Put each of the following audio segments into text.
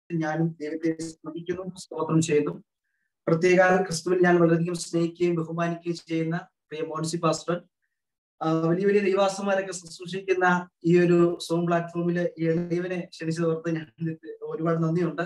ഞാനും ദൈവത്തെ സ്തുതിക്കുന്നു സ്തോത്രം ചെയ്യുന്നു പ്രത്യേക ക്രിസ്തുവിൽ ഞാൻ വളരെയധികം സ്നേഹിക്കുകയും ബഹുമാനിക്കുകയും ചെയ്യുന്ന പ്രിയ മോൻസി പാസ്റ്റർ വലിയ വലിയ ദൈവാസന്മാരൊക്കെ ശുശ്രൂഷിക്കുന്ന ഈ ഒരു സോം പ്ലാറ്റ്ഫോമിൽ ഈ ദൈവനെ ക്ഷണിച്ചത് ഓർത്ത് ഞാൻ ഒരുപാട് നന്ദിയുണ്ട്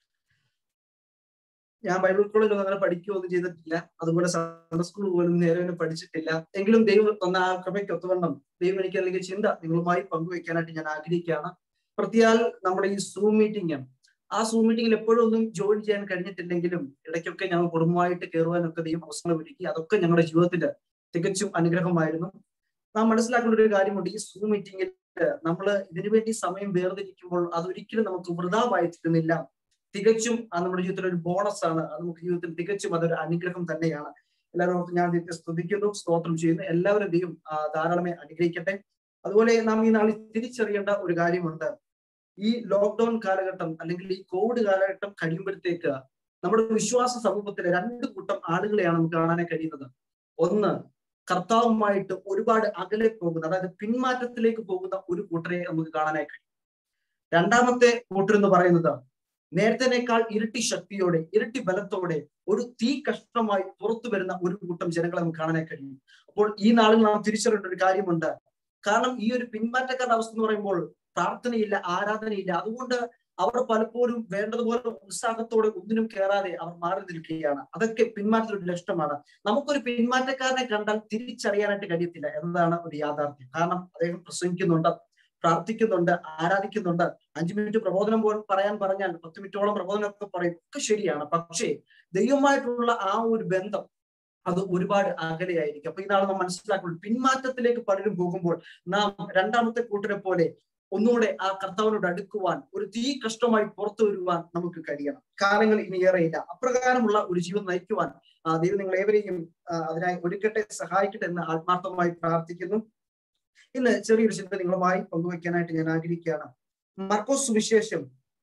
ഞാൻ ബൈബിൾ കോളേജിൽ അങ്ങനെ പഠിക്കുകയൊന്നും ചെയ്തിട്ടില്ല അതുപോലെ സൺഡേ സ്കൂൾ പോലും നേരെ പഠിച്ചിട്ടില്ല എങ്കിലും ദൈവം തന്ന ആ കൃപയ്ക്ക് ഒത്തുവണ്ണം ദൈവം എനിക്ക് അല്ലെങ്കിൽ ചിന്ത നിങ്ങളുമായി പങ്കുവെക്കാനായിട്ട് ഞാൻ ആഗ്രഹിക്കുകയാണ് പ്രത്യാൽ നമ്മുടെ ഈ സൂം മീറ്റിംഗ് ആ സൂം മീറ്റിംഗിൽ എപ്പോഴും ഒന്നും ജോയിൻ ചെയ്യാൻ കഴിഞ്ഞിട്ടില്ലെങ്കിലും ഇടയ്ക്കൊക്കെ ഞങ്ങൾ കുടുംബമായിട്ട് കയറുവാനൊക്കെ ദൈവം അവസരം ഒരുക്കി അതൊക്കെ ഞങ്ങളുടെ ജീവിതത്തിൽ തികച്ചും അനുഗ്രഹമായിരുന്നു നാം മനസ്സിലാക്കേണ്ട ഒരു കാര്യമുണ്ട് ഈ സൂം മീറ്റിംഗിൽ നമ്മൾ ഇതിനുവേണ്ടി സമയം വേർതിരിക്കുമ്പോൾ അതൊരിക്കലും നമുക്ക് വൃതാവായി തീരുന്നില്ല തികച്ചും നമ്മുടെ ജീവിതത്തിൽ ഒരു ബോണസ് ആണ് അത് നമുക്ക് ജീവിതത്തിൽ തികച്ചും അതൊരു അനുഗ്രഹം തന്നെയാണ് എല്ലാവരും ഞാൻ ദൈവത്തെ സ്തുതിക്കുന്നു സ്തോത്രം ചെയ്യുന്നു എല്ലാവരും ദൈവം ധാരാളമേ അനുഗ്രഹിക്കട്ടെ അതുപോലെ നാം ഈ നാളിൽ തിരിച്ചറിയേണ്ട ഒരു കാര്യമുണ്ട് ഈ ലോക്ക്ഡൌൺ കാലഘട്ടം അല്ലെങ്കിൽ ഈ കോവിഡ് കാലഘട്ടം കഴിയുമ്പോഴത്തേക്ക് നമ്മുടെ വിശ്വാസ സമൂഹത്തിലെ രണ്ട് കൂട്ടം ആളുകളെയാണ് നമുക്ക് കാണാനായി കഴിയുന്നത് ഒന്ന് കർത്താവുമായിട്ട് ഒരുപാട് അകലെ പോകുന്ന അതായത് പിന്മാറ്റത്തിലേക്ക് പോകുന്ന ഒരു കൂട്ടരെ നമുക്ക് കാണാനായി കഴിയും രണ്ടാമത്തെ കൂട്ടർ എന്ന് പറയുന്നത് നേരത്തേനേക്കാൾ ഇരട്ടി ശക്തിയോടെ ഇരട്ടി ബലത്തോടെ ഒരു തീ കഷ്ണമായി പുറത്തു വരുന്ന ഒരു കൂട്ടം ജനങ്ങളെ നമുക്ക് കാണാനായി കഴിയും അപ്പോൾ ഈ നാളിൽ നാം തിരിച്ചറിയേണ്ട ഒരു കാര്യമുണ്ട് കാരണം ഈ ഒരു പിന്മാറ്റക്കാരുടെ അവസ്ഥ എന്ന് പറയുമ്പോൾ പ്രാർത്ഥനയില്ല ആരാധനയില്ല അതുകൊണ്ട് അവർ പലപ്പോഴും വേണ്ടതുപോലെ ഉത്സാഹത്തോടെ ഒന്നിനും കയറാതെ അവർ മാറി നിൽക്കുകയാണ് അതൊക്കെ പിന്മാറ്റത്തിന്റെ ലക്ഷണമാണ് നമുക്കൊരു പിന്മാറ്റക്കാരനെ കണ്ടാൽ തിരിച്ചറിയാനായിട്ട് കഴിയത്തില്ല എന്നതാണ് ഒരു യാഥാർത്ഥ്യം കാരണം അദ്ദേഹം പ്രസംഗിക്കുന്നുണ്ട് പ്രാർത്ഥിക്കുന്നുണ്ട് ആരാധിക്കുന്നുണ്ട് അഞ്ചു മിനിറ്റ് പ്രബോധനം പോലും പറയാൻ പറഞ്ഞാൽ പത്ത് മിനിറ്റോളം പ്രബോധനമൊക്കെ പറയും ഒക്കെ ശരിയാണ് പക്ഷേ ദൈവമായിട്ടുള്ള ആ ഒരു ബന്ധം അത് ഒരുപാട് അകലെയായിരിക്കും അപ്പൊ ഇതാണ് നാം മനസ്സിലാക്കുന്നത് പിന്മാറ്റത്തിലേക്ക് പലരും പോകുമ്പോൾ നാം രണ്ടാമത്തെ കൂട്ടരെ പോലെ ഒന്നുകൂടെ ആ കർത്താവിനോട് അടുക്കുവാൻ ഒരു തീ കഷ്ടമായി പുറത്തു വരുവാൻ നമുക്ക് കഴിയണം കാലങ്ങൾ ഇനി ഏറെയില്ല അപ്രകാരമുള്ള ഒരു ജീവിതം നയിക്കുവാൻ ദൈവം നിങ്ങൾ ഏവരെയും അതിനായി ഒരുക്കട്ടെ സഹായിക്കട്ടെ എന്ന് ആത്മാർത്ഥമായി പ്രാർത്ഥിക്കുന്നു ഇന്ന് ചെറിയൊരു ചിന്ത നിങ്ങളുമായി പങ്കുവയ്ക്കാനായിട്ട് ഞാൻ ആഗ്രഹിക്കുകയാണ് മർക്കോസ് സുവിശേഷം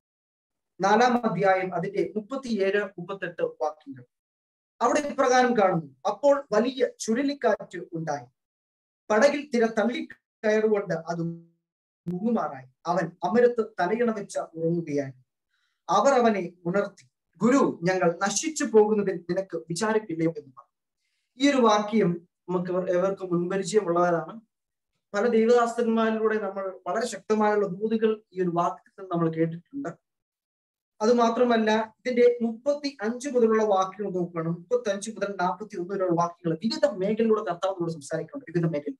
നാലാം അധ്യായം അതിന്റെ മുപ്പത്തിയേഴ് മുപ്പത്തെട്ട് വാക്യങ്ങൾ അവിടെ ഇപ്രകാരം കാണുന്നു അപ്പോൾ വലിയ ചുഴലിക്കാറ്റ് ഉണ്ടായി പടകിൽ തിര തള്ളിക്കയറുകൊണ്ട് അത് മുങ്ങുമാറായി അവൻ അമരത്ത് തലയിണ വെച്ച ഉറങ്ങുകയായി അവർ അവനെ ഉണർത്തി ഗുരു ഞങ്ങൾ നശിച്ചു പോകുന്നതിൽ നിനക്ക് വിചാരിപ്പില്ലയോ എന്ന് പറഞ്ഞു ഈ ഒരു വാക്യം നമുക്ക് എവർക്കും മുൻപരിചയമുള്ളവരാണ് പല ദൈവദാസന്മാരിലൂടെ നമ്മൾ വളരെ ശക്തമായുള്ള ദൂതുകൾ ഈ ഒരു വാക്യത്തിൽ നമ്മൾ കേട്ടിട്ടുണ്ട് അത് മാത്രമല്ല ഇതിന്റെ മുപ്പത്തി അഞ്ച് മുതലുള്ള വാക്യങ്ങൾ നോക്കുകയാണ് മുപ്പത്തി അഞ്ച് മുതൽ നാൽപ്പത്തി ഒന്ന് വരെയുള്ള വാക്യങ്ങൾ വിവിധ മേഖലയിലൂടെ കർത്താവിനോട് സംസാരിക്കുന്നുണ്ട് വിവിധ മേഖല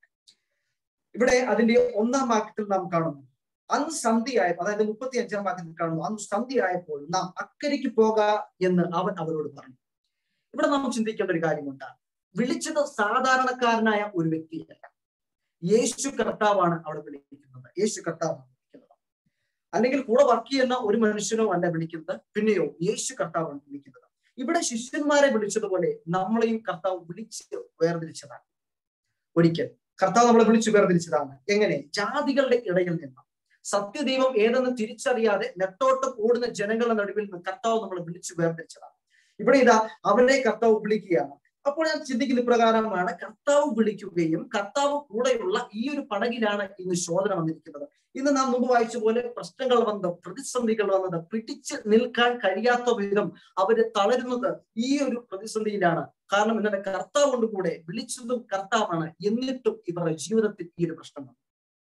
ഇവിടെ അതിന്റെ ഒന്നാം വാക്യത്തിൽ നാം കാണുന്നു അന്ന് സന്ധ്യയായപ്പോൾ അതായത് മുപ്പത്തി അഞ്ചാം വാക്യത്തിൽ കാണുന്നു അന്ന് സന്ധ്യയായപ്പോൾ നാം അക്കരയ്ക്ക് പോക എന്ന് അവൻ അവരോട് പറഞ്ഞു ഇവിടെ നാം ചിന്തിക്കേണ്ട ഒരു കാര്യമുണ്ട് വിളിച്ചത് സാധാരണക്കാരനായ ഒരു വ്യക്തിയല്ല യേശു കർത്താവാണ് അവിടെ വിളിക്കുന്നത് യേശു കർത്താവാണ് വിളിക്കുന്നത് അല്ലെങ്കിൽ കൂടെ വർക്ക് ചെയ്യുന്ന ഒരു മനുഷ്യനോ അല്ല വിളിക്കുന്നത് പിന്നെയോ യേശു കർത്താവാണ് വിളിക്കുന്നത് ഇവിടെ ശിഷ്യന്മാരെ വിളിച്ചതുപോലെ നമ്മളെയും കർത്താവ് വിളിച്ച് വേർതിരിച്ചതാണ് ഒരിക്കൽ കർത്താവ് നമ്മളെ വിളിച്ചു വേർതിരിച്ചതാണ് എങ്ങനെ ജാതികളുടെ ഇടയിൽ നിന്ന് സത്യദൈവം ഏതെന്ന് തിരിച്ചറിയാതെ നെട്ടോട്ട് ഓടുന്ന ജനങ്ങളുടെ നടുവിൽ നിന്ന് കർത്താവ് നമ്മളെ വിളിച്ചു വേർതിരിച്ചതാണ് ഇവിടെ ഇതാ അവരെ കർത്താവ് വിളിക്കുകയാണ് അപ്പോൾ ഞാൻ ചിന്തിക്കുന്ന ഇപ്രകാരമാണ് കർത്താവ് വിളിക്കുകയും കർത്താവ് കൂടെയുള്ള ഈ ഒരു പടകിലാണ് ഇന്ന് ശോധന വന്നിരിക്കുന്നത് ഇന്ന് നാം മുമ്പ് വായിച്ച പോലെ പ്രശ്നങ്ങൾ വന്നത് പ്രതിസന്ധികൾ വന്നത് പിടിച്ച് നിൽക്കാൻ കഴിയാത്ത വിധം അവര് തളരുന്നത് ഈ ഒരു പ്രതിസന്ധിയിലാണ് കാരണം ഇന്നലെ കർത്താവ് കൊണ്ട് കൂടെ വിളിച്ചതും കർത്താവാണ് എന്നിട്ടും ഇവരുടെ ജീവിതത്തിൽ ഈ ഒരു പ്രശ്നമാണ്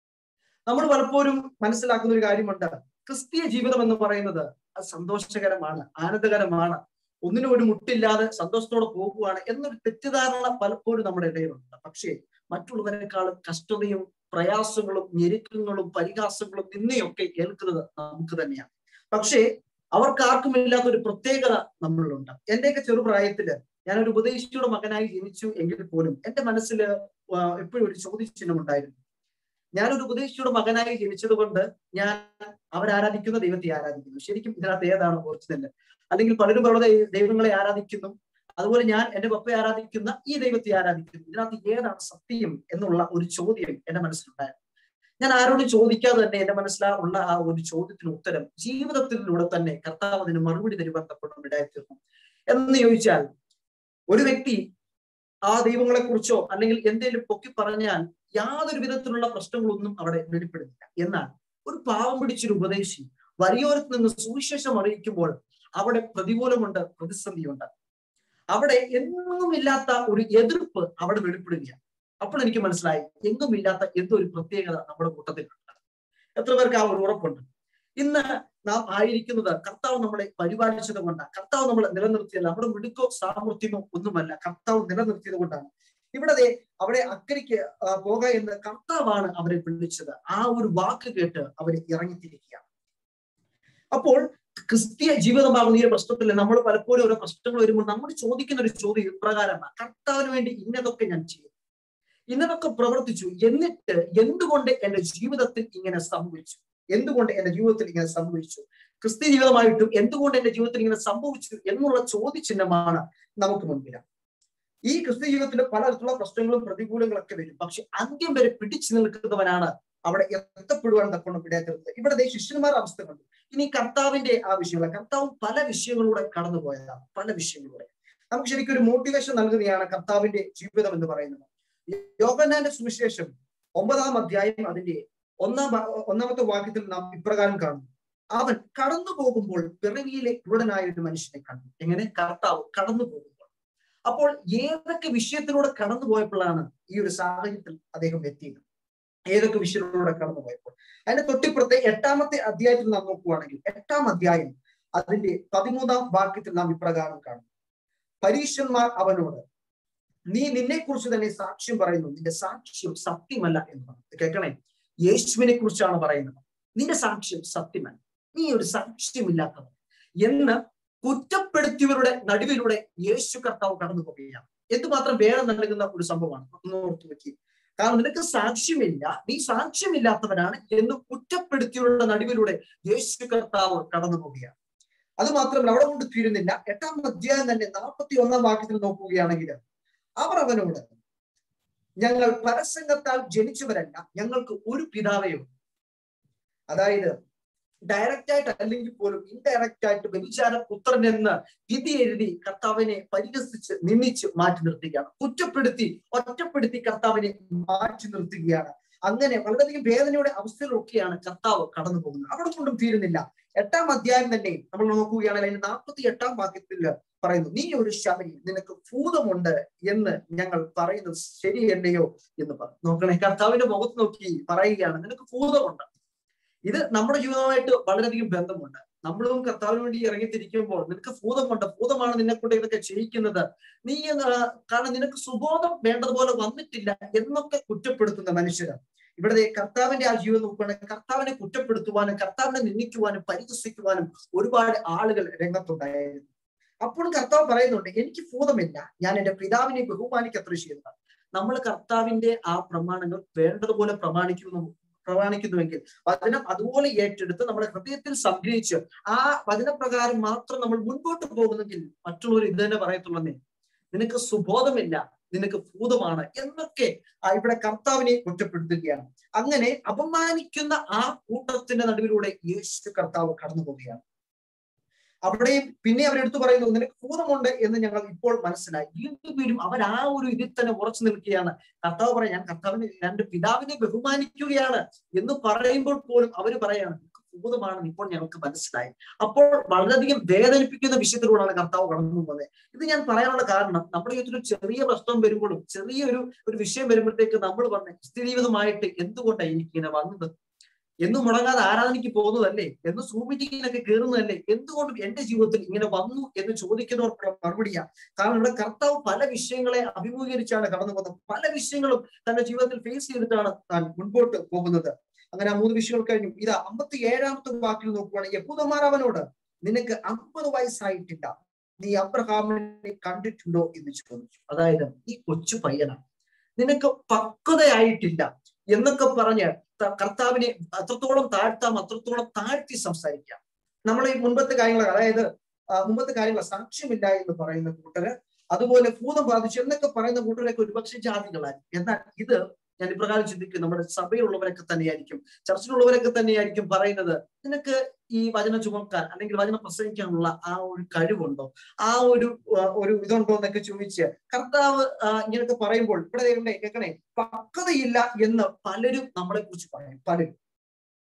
നമ്മൾ പലപ്പോഴും മനസ്സിലാക്കുന്ന ഒരു കാര്യമുണ്ട് ക്രിസ്തീയ ജീവിതം എന്ന് പറയുന്നത് അത് സന്തോഷകരമാണ് ആനന്ദകരമാണ് ഒന്നിനും ഒരു മുട്ടില്ലാതെ സന്തോഷത്തോടെ പോകുകയാണ് എന്നൊരു തെറ്റിദ്ധാരണ പലപ്പോഴും നമ്മുടെ ഇടയിലുണ്ട് പക്ഷേ മറ്റുള്ളവരെക്കാളും കഷ്ടതയും പ്രയാസങ്ങളും ഞെരുക്കങ്ങളും പരിഹാസങ്ങളും നിന്നെയൊക്കെ കേൾക്കുന്നത് നമുക്ക് തന്നെയാണ് പക്ഷേ അവർക്ക് ആർക്കും ഇല്ലാത്ത ഒരു പ്രത്യേകത നമ്മളിലുണ്ട് എന്റെയൊക്കെ ചെറുപ്രായത്തില് ഞാനൊരു ഉപദേശിയുടെ മകനായി ജനിച്ചു എങ്കിൽ പോലും എന്റെ മനസ്സിൽ എപ്പോഴും ഒരു ചോദ്യചിഹ്നം ഉണ്ടായിരുന്നു ഞാനൊരു ഉപദേശിയുടെ മകനായി ജനിച്ചത് കൊണ്ട് ഞാൻ അവരാരാധിക്കുന്ന ദൈവത്തെ ആരാധിക്കുന്നു ശരിക്കും ഇതിനകത്ത് ഏതാണ് ഒറിജിനൽ അല്ലെങ്കിൽ പലരും പല ദൈവങ്ങളെ ആരാധിക്കുന്നു അതുപോലെ ഞാൻ എന്റെ പപ്പയെ ആരാധിക്കുന്ന ഈ ദൈവത്തെ ആരാധിക്കുന്നു ഇതിനകത്ത് ഏതാണ് സത്യം എന്നുള്ള ഒരു ചോദ്യം എന്റെ മനസ്സിലുണ്ടായിരുന്നു ഞാൻ ആരോടും ചോദിക്കാതെ തന്നെ എന്റെ മനസ്സിലാ ഉള്ള ആ ഒരു ചോദ്യത്തിന് ഉത്തരം ജീവിതത്തിലൂടെ തന്നെ കർത്താവ് അതിന് മറുപടി തരുവാൻ തപ്പോഴും ഇടയായിത്തീർന്നു എന്ന് ചോദിച്ചാൽ ഒരു വ്യക്തി ആ ദൈവങ്ങളെ കുറിച്ചോ അല്ലെങ്കിൽ എന്തെങ്കിലും പൊക്കി പറഞ്ഞാൽ യാതൊരു വിധത്തിലുള്ള പ്രശ്നങ്ങളൊന്നും അവിടെ വെളിപ്പെടുന്നില്ല എന്നാൽ ഒരു പാവം പിടിച്ചൊരു ഉപദേശി വരിയോരത്ത് നിന്ന് സുവിശേഷം അറിയിക്കുമ്പോൾ അവിടെ പ്രതികൂലമുണ്ട് പ്രതിസന്ധിയുണ്ട് അവിടെ എങ്ങുമില്ലാത്ത ഒരു എതിർപ്പ് അവിടെ വെളിപ്പെടുകയാണ് അപ്പോൾ എനിക്ക് മനസ്സിലായി എങ്ങുമില്ലാത്ത എന്തോ ഒരു പ്രത്യേകത നമ്മുടെ കൂട്ടത്തിലുണ്ട് എത്ര പേർക്ക് ആ ഒരു ഉറപ്പുണ്ട് ഇന്ന് നാം ആയിരിക്കുന്നത് കർത്താവ് നമ്മളെ പരിപാലിച്ചത് കൊണ്ടാണ് കർത്താവ് നമ്മളെ നിലനിർത്തിയല്ല നമ്മുടെ മിടുക്കോ സാമർഥ്യമോ ഒന്നുമല്ല കർത്താവ് നിലനിർത്തിയത് കൊണ്ടാണ് ഇവിടെ ദേ അവിടെ അക്കരയ്ക്ക് പോക എന്ന് കർത്താവാണ് അവരെ വിളിച്ചത് ആ ഒരു വാക്ക് കേട്ട് അവര് ഇറങ്ങിത്തിരിക്കുകയാണ് അപ്പോൾ ക്രിസ്തീയ ജീവിതമാകുന്ന ഈ പ്രശ്നത്തിൽ നമ്മൾ പലപ്പോഴും ഓരോ പ്രശ്നങ്ങൾ വരുമ്പോൾ നമ്മൾ ചോദിക്കുന്ന ഒരു ചോദ്യം ഇപ്രകാരമാണ് കർത്താവിന് വേണ്ടി ഇന്നതൊക്കെ ഞാൻ ചെയ്തു ഇന്നതൊക്കെ പ്രവർത്തിച്ചു എന്നിട്ട് എന്തുകൊണ്ട് എന്റെ ജീവിതത്തിൽ ഇങ്ങനെ സംഭവിച്ചു എന്തുകൊണ്ട് എന്റെ ജീവിതത്തിൽ ഇങ്ങനെ സംഭവിച്ചു ക്രിസ്ത്യ ജീവിതമായിട്ടും എന്തുകൊണ്ട് എന്റെ ജീവിതത്തിൽ ഇങ്ങനെ സംഭവിച്ചു എന്നുള്ള ചോദ്യചിഹ്നമാണ് നമുക്ക് മുൻപിൽ ഈ ക്രിസ്ത്യ ജീവിതത്തിൽ പലതരത്തിലുള്ള പ്രശ്നങ്ങളും പ്രതികൂലങ്ങളൊക്കെ വരും പക്ഷെ അന്ത്യം വരെ പിടിച്ചു നിൽക്കുന്നവനാണ് അവിടെ എത്തപ്പെടുവാൻ തക്കൊണ്ട് ഇടയാത്തത് ഇവിടെ ശിഷ്യന്മാർ അവസ്ഥ കണ്ടു ഇനി കർത്താവിന്റെ ആ വിഷയങ്ങൾ കർത്താവ് പല വിഷയങ്ങളിലൂടെ കടന്നുപോയതാണ് പല വിഷയങ്ങളിലൂടെ നമുക്ക് ശരിക്കും ഒരു മോട്ടിവേഷൻ നൽകുകയാണ് കർത്താവിന്റെ ജീവിതം എന്ന് പറയുന്നത് യോഗനാന്റെ സുവിശേഷം ഒമ്പതാം അധ്യായം അതിന്റെ ഒന്നാം ഒന്നാമത്തെ വാക്യത്തിൽ നാം ഇപ്രകാരം കാണുന്നു അവൻ കടന്നു പോകുമ്പോൾ പിറവിയിലെ കുരുടനായ ഒരു മനുഷ്യനെ കണ്ടു എങ്ങനെ കർത്താവ് കടന്നു പോകുമ്പോൾ അപ്പോൾ ഏതൊക്കെ വിഷയത്തിലൂടെ കടന്നു പോയപ്പോഴാണ് ഈ ഒരു സാഹചര്യത്തിൽ അദ്ദേഹം എത്തിയത് ഏതൊക്കെ വിഷയത്തിലൂടെ കടന്നു പോയപ്പോൾ അതിന്റെ തൊട്ടിപ്പുറത്തെ എട്ടാമത്തെ അധ്യായത്തിൽ നാം നോക്കുകയാണെങ്കിൽ എട്ടാം അധ്യായം അതിന്റെ പതിമൂന്നാം വാക്യത്തിൽ നാം ഇപ്രകാരം കാണും പരീക്ഷന്മാർ അവനോട് നീ നിന്നെ കുറിച്ച് തന്നെ സാക്ഷ്യം പറയുന്നു നിന്റെ സാക്ഷ്യം സത്യമല്ല എന്ന് പറഞ്ഞു കേൾക്കണേ യേശുവിനെ കുറിച്ചാണ് പറയുന്നത് നിന്റെ സാക്ഷ്യം സത്യമല്ല നീ ഒരു സാക്ഷ്യമില്ലാത്തവൻ എന്ന് കുറ്റപ്പെടുത്തിയവരുടെ നടുവിലൂടെ യേശു കർത്താവ് കടന്നു പോവുകയാണ് എന്തുമാത്രം വേദന നൽകുന്ന ഒരു സംഭവമാണ് ഒന്ന് ഓർത്തു വെക്കി കാരണം നിനക്ക് സാക്ഷ്യമില്ല നീ സാക്ഷ്യമില്ലാത്തവനാണ് എന്ന് കുറ്റപ്പെടുത്തിയവരുടെ നടുവിലൂടെ യേശു കർത്താവ് കടന്നു പോവുകയാണ് അത് മാത്രമല്ല അവിടെ കൊണ്ട് തീരുന്നില്ല എട്ടാം അധ്യായം തന്നെ നാൽപ്പത്തി ഒന്നാം വാക്യത്തിൽ നോക്കുകയാണെങ്കിൽ അവർ അവനോട് ഞങ്ങൾ പരസംഗത്താൽ ജനിച്ചവരല്ല ഞങ്ങൾക്ക് ഒരു പിതാവേ ഉള്ളൂ അതായത് ഡയറക്റ്റ് ആയിട്ട് അല്ലെങ്കിൽ പോലും ഇൻഡയറക്റ്റ് ആയിട്ട് വ്യഭിചാര പുത്രൻ എന്ന് വിധി എഴുതി കർത്താവിനെ പരിഹസിച്ച് നിന്ദിച്ച് മാറ്റി നിർത്തുകയാണ് കുറ്റപ്പെടുത്തി ഒറ്റപ്പെടുത്തി കർത്താവിനെ മാറ്റി നിർത്തുകയാണ് അങ്ങനെ വളരെയധികം വേദനയുടെ അവസ്ഥയിലൊക്കെയാണ് കർത്താവ് കടന്നു പോകുന്നത് അവിടെ കൊണ്ടും തീരുന്നില്ല എട്ടാം അധ്യായം തന്നെ നമ്മൾ നോക്കുകയാണെങ്കിൽ അതിന്റെ നാൽപ്പത്തി എട്ടാം വാക്യത്തിൽ പറയുന്നു നീ ഒരു ശബരി നിനക്ക് ഭൂതമുണ്ട് എന്ന് ഞങ്ങൾ പറയുന്നത് ശരിയല്ലയോ എന്ന് പറഞ്ഞു നോക്കണേ കർത്താവിന്റെ മുഖത്ത് നോക്കി പറയുകയാണ് നിനക്ക് ഭൂതമുണ്ട് ഇത് നമ്മുടെ ജീവിതവുമായിട്ട് വളരെയധികം ബന്ധമുണ്ട് നമ്മളും കർത്താവിന് വേണ്ടി ഇറങ്ങിത്തിരിക്കുമ്പോൾ നിനക്ക് ഭൂതമുണ്ട് ഭൂതമാണ് നിന്നെ കൊണ്ട് ഇതൊക്കെ ചെയ്യിക്കുന്നത് നീ കാരണം നിനക്ക് സുബോധം വേണ്ടതുപോലെ വന്നിട്ടില്ല എന്നൊക്കെ കുറ്റപ്പെടുത്തുന്ന മനുഷ്യരാണ് ഇവിടെ കർത്താവിന്റെ ആ ജീവിതം നോക്കുകയാണെങ്കിൽ കർത്താവിനെ കുറ്റപ്പെടുത്തുവാനും കർത്താവിനെ നിന്ദിക്കുവാനും പരിഹസിക്കുവാനും ഒരുപാട് ആളുകൾ രംഗത്തുണ്ടായിരുന്നു അപ്പോഴും കർത്താവ് പറയുന്നുണ്ട് എനിക്ക് ഭൂതമില്ല ഞാൻ എന്റെ പിതാവിനെ ബഹുമാനിക്കത്ര ചെയ്യുന്നത് നമ്മൾ കർത്താവിന്റെ ആ പ്രമാണങ്ങൾ വേണ്ടതുപോലെ പ്രമാണിക്കുന്നു പ്രമാണിക്കുന്നുവെങ്കിൽ വചനം അതുപോലെ ഏറ്റെടുത്ത് നമ്മുടെ ഹൃദയത്തിൽ സംഗ്രഹിച്ച് ആ വചനപ്രകാരം മാത്രം നമ്മൾ മുൻപോട്ട് പോകുന്നെങ്കിൽ മറ്റുള്ളവർ ഇത് തന്നെ പറയത്തുള്ളന്നേ നിനക്ക് സുബോധമില്ല നിനക്ക് ഭൂതമാണ് എന്നൊക്കെ ഇവിടെ കർത്താവിനെ കുറ്റപ്പെടുത്തുകയാണ് അങ്ങനെ അപമാനിക്കുന്ന ആ കൂട്ടത്തിന്റെ നടുവിലൂടെ യേശു കർത്താവ് കടന്നു പോവുകയാണ് അവിടെയും പിന്നെ അവരെടുത്തു പറയുന്നു നിനക്ക് ഭൂതമുണ്ട് എന്ന് ഞങ്ങൾ ഇപ്പോൾ മനസ്സിലായി വീണ്ടും വീണ്ടും അവർ ആ ഒരു ഇതിൽ തന്നെ ഉറച്ചു നിൽക്കുകയാണ് കർത്താവ് പറയാം ഞാൻ കർത്താവിനെ രണ്ട് പിതാവിനെ ബഹുമാനിക്കുകയാണ് എന്ന് പറയുമ്പോൾ പോലും അവര് പറയാണ് ഭൂതമാണെന്ന് ഇപ്പോൾ ഞങ്ങൾക്ക് മനസ്സിലായി അപ്പോൾ വളരെയധികം വേദനിപ്പിക്കുന്ന വിഷയത്തിലൂടെയാണ് കർത്താവ് കടന്നു പോകുന്നത് ഇത് ഞാൻ പറയാനുള്ള കാരണം നമ്മുടെ ജീവിതത്തിൽ ഒരു ചെറിയ പ്രശ്നം വരുമ്പോഴും ചെറിയൊരു ഒരു വിഷയം വരുമ്പോഴത്തേക്ക് നമ്മൾ പറഞ്ഞ സ്ഥിരീവിതമായിട്ട് എന്തുകൊണ്ടാണ് എനിക്ക് ഇങ്ങനെ വന്നത് എന്നും മുടങ്ങാതെ ആരാധനയ്ക്ക് പോകുന്നതല്ലേ എന്ന് സൂമിറ്റിങ്ങിനൊക്കെ കയറുന്നതല്ലേ എന്തുകൊണ്ടും എന്റെ ജീവിതത്തിൽ ഇങ്ങനെ വന്നു എന്ന് ചോദിക്കുന്നവർക്കുള്ള മറുപടിയാണ് കാരണം ഇവിടെ കർത്താവ് പല വിഷയങ്ങളെ അഭിമുഖീകരിച്ചാണ് കടന്നു പോകുന്നത് പല വിഷയങ്ങളും തന്റെ ജീവിതത്തിൽ ഫേസ് ചെയ്തിട്ടാണ് താൻ മുൻപോട്ട് പോകുന്നത് അങ്ങനെ ആ മൂന്ന് വിഷയങ്ങൾ കഴിഞ്ഞു ഇതാ അമ്പത്തി ഏഴാമത്തെ വാക്കിൽ നോക്കുവാണെങ്കിൽ യഹൂദന്മാർ അവനോട് നിനക്ക് അമ്പത് വയസ്സായിട്ടില്ല നീ അബ്രഹാമിനെ കണ്ടിട്ടുണ്ടോ എന്ന് ചോദിച്ചു അതായത് ഈ കൊച്ചു പയ്യനാണ് നിനക്ക് പക്വതയായിട്ടില്ല എന്നൊക്കെ പറഞ്ഞ് കർത്താവിനെ അത്രത്തോളം താഴ്ത്താം അത്രത്തോളം താഴ്ത്തി സംസാരിക്കാം നമ്മൾ ഈ മുൻപത്തെ കാര്യങ്ങൾ അതായത് മുമ്പത്തെ കാര്യങ്ങൾ സാക്ഷ്യമില്ല എന്ന് പറയുന്ന കൂട്ടര് അതുപോലെ ഭൂതം ബാധിച്ചു എന്നൊക്കെ പറയുന്ന കൂട്ടരൊക്കെ ഒരുപക്ഷെ ജാതികളായിരിക്കും എന്നാൽ ഇത് ഞാൻ ഇപ്രകാരം ചിന്തിക്കും നമ്മുടെ സഭയിലുള്ളവരൊക്കെ തന്നെയായിരിക്കും ചർച്ചിലുള്ളവരൊക്കെ തന്നെയായിരിക്കും പറയുന്നത് നിനക്ക് ഈ വചനം ചുമക്കാൻ അല്ലെങ്കിൽ വചനം പ്രസംഗിക്കാനുള്ള ആ ഒരു കഴിവുണ്ടോ ആ ഒരു ഒരു ഇതുണ്ടോ എന്നൊക്കെ ചോദിച്ച് കർത്താവ് ഇങ്ങനെയൊക്കെ പറയുമ്പോൾ ഇവിടെ കേൾക്കണേ പക്വതയില്ല എന്ന് പലരും നമ്മളെ കുറിച്ച് പറയും പലരും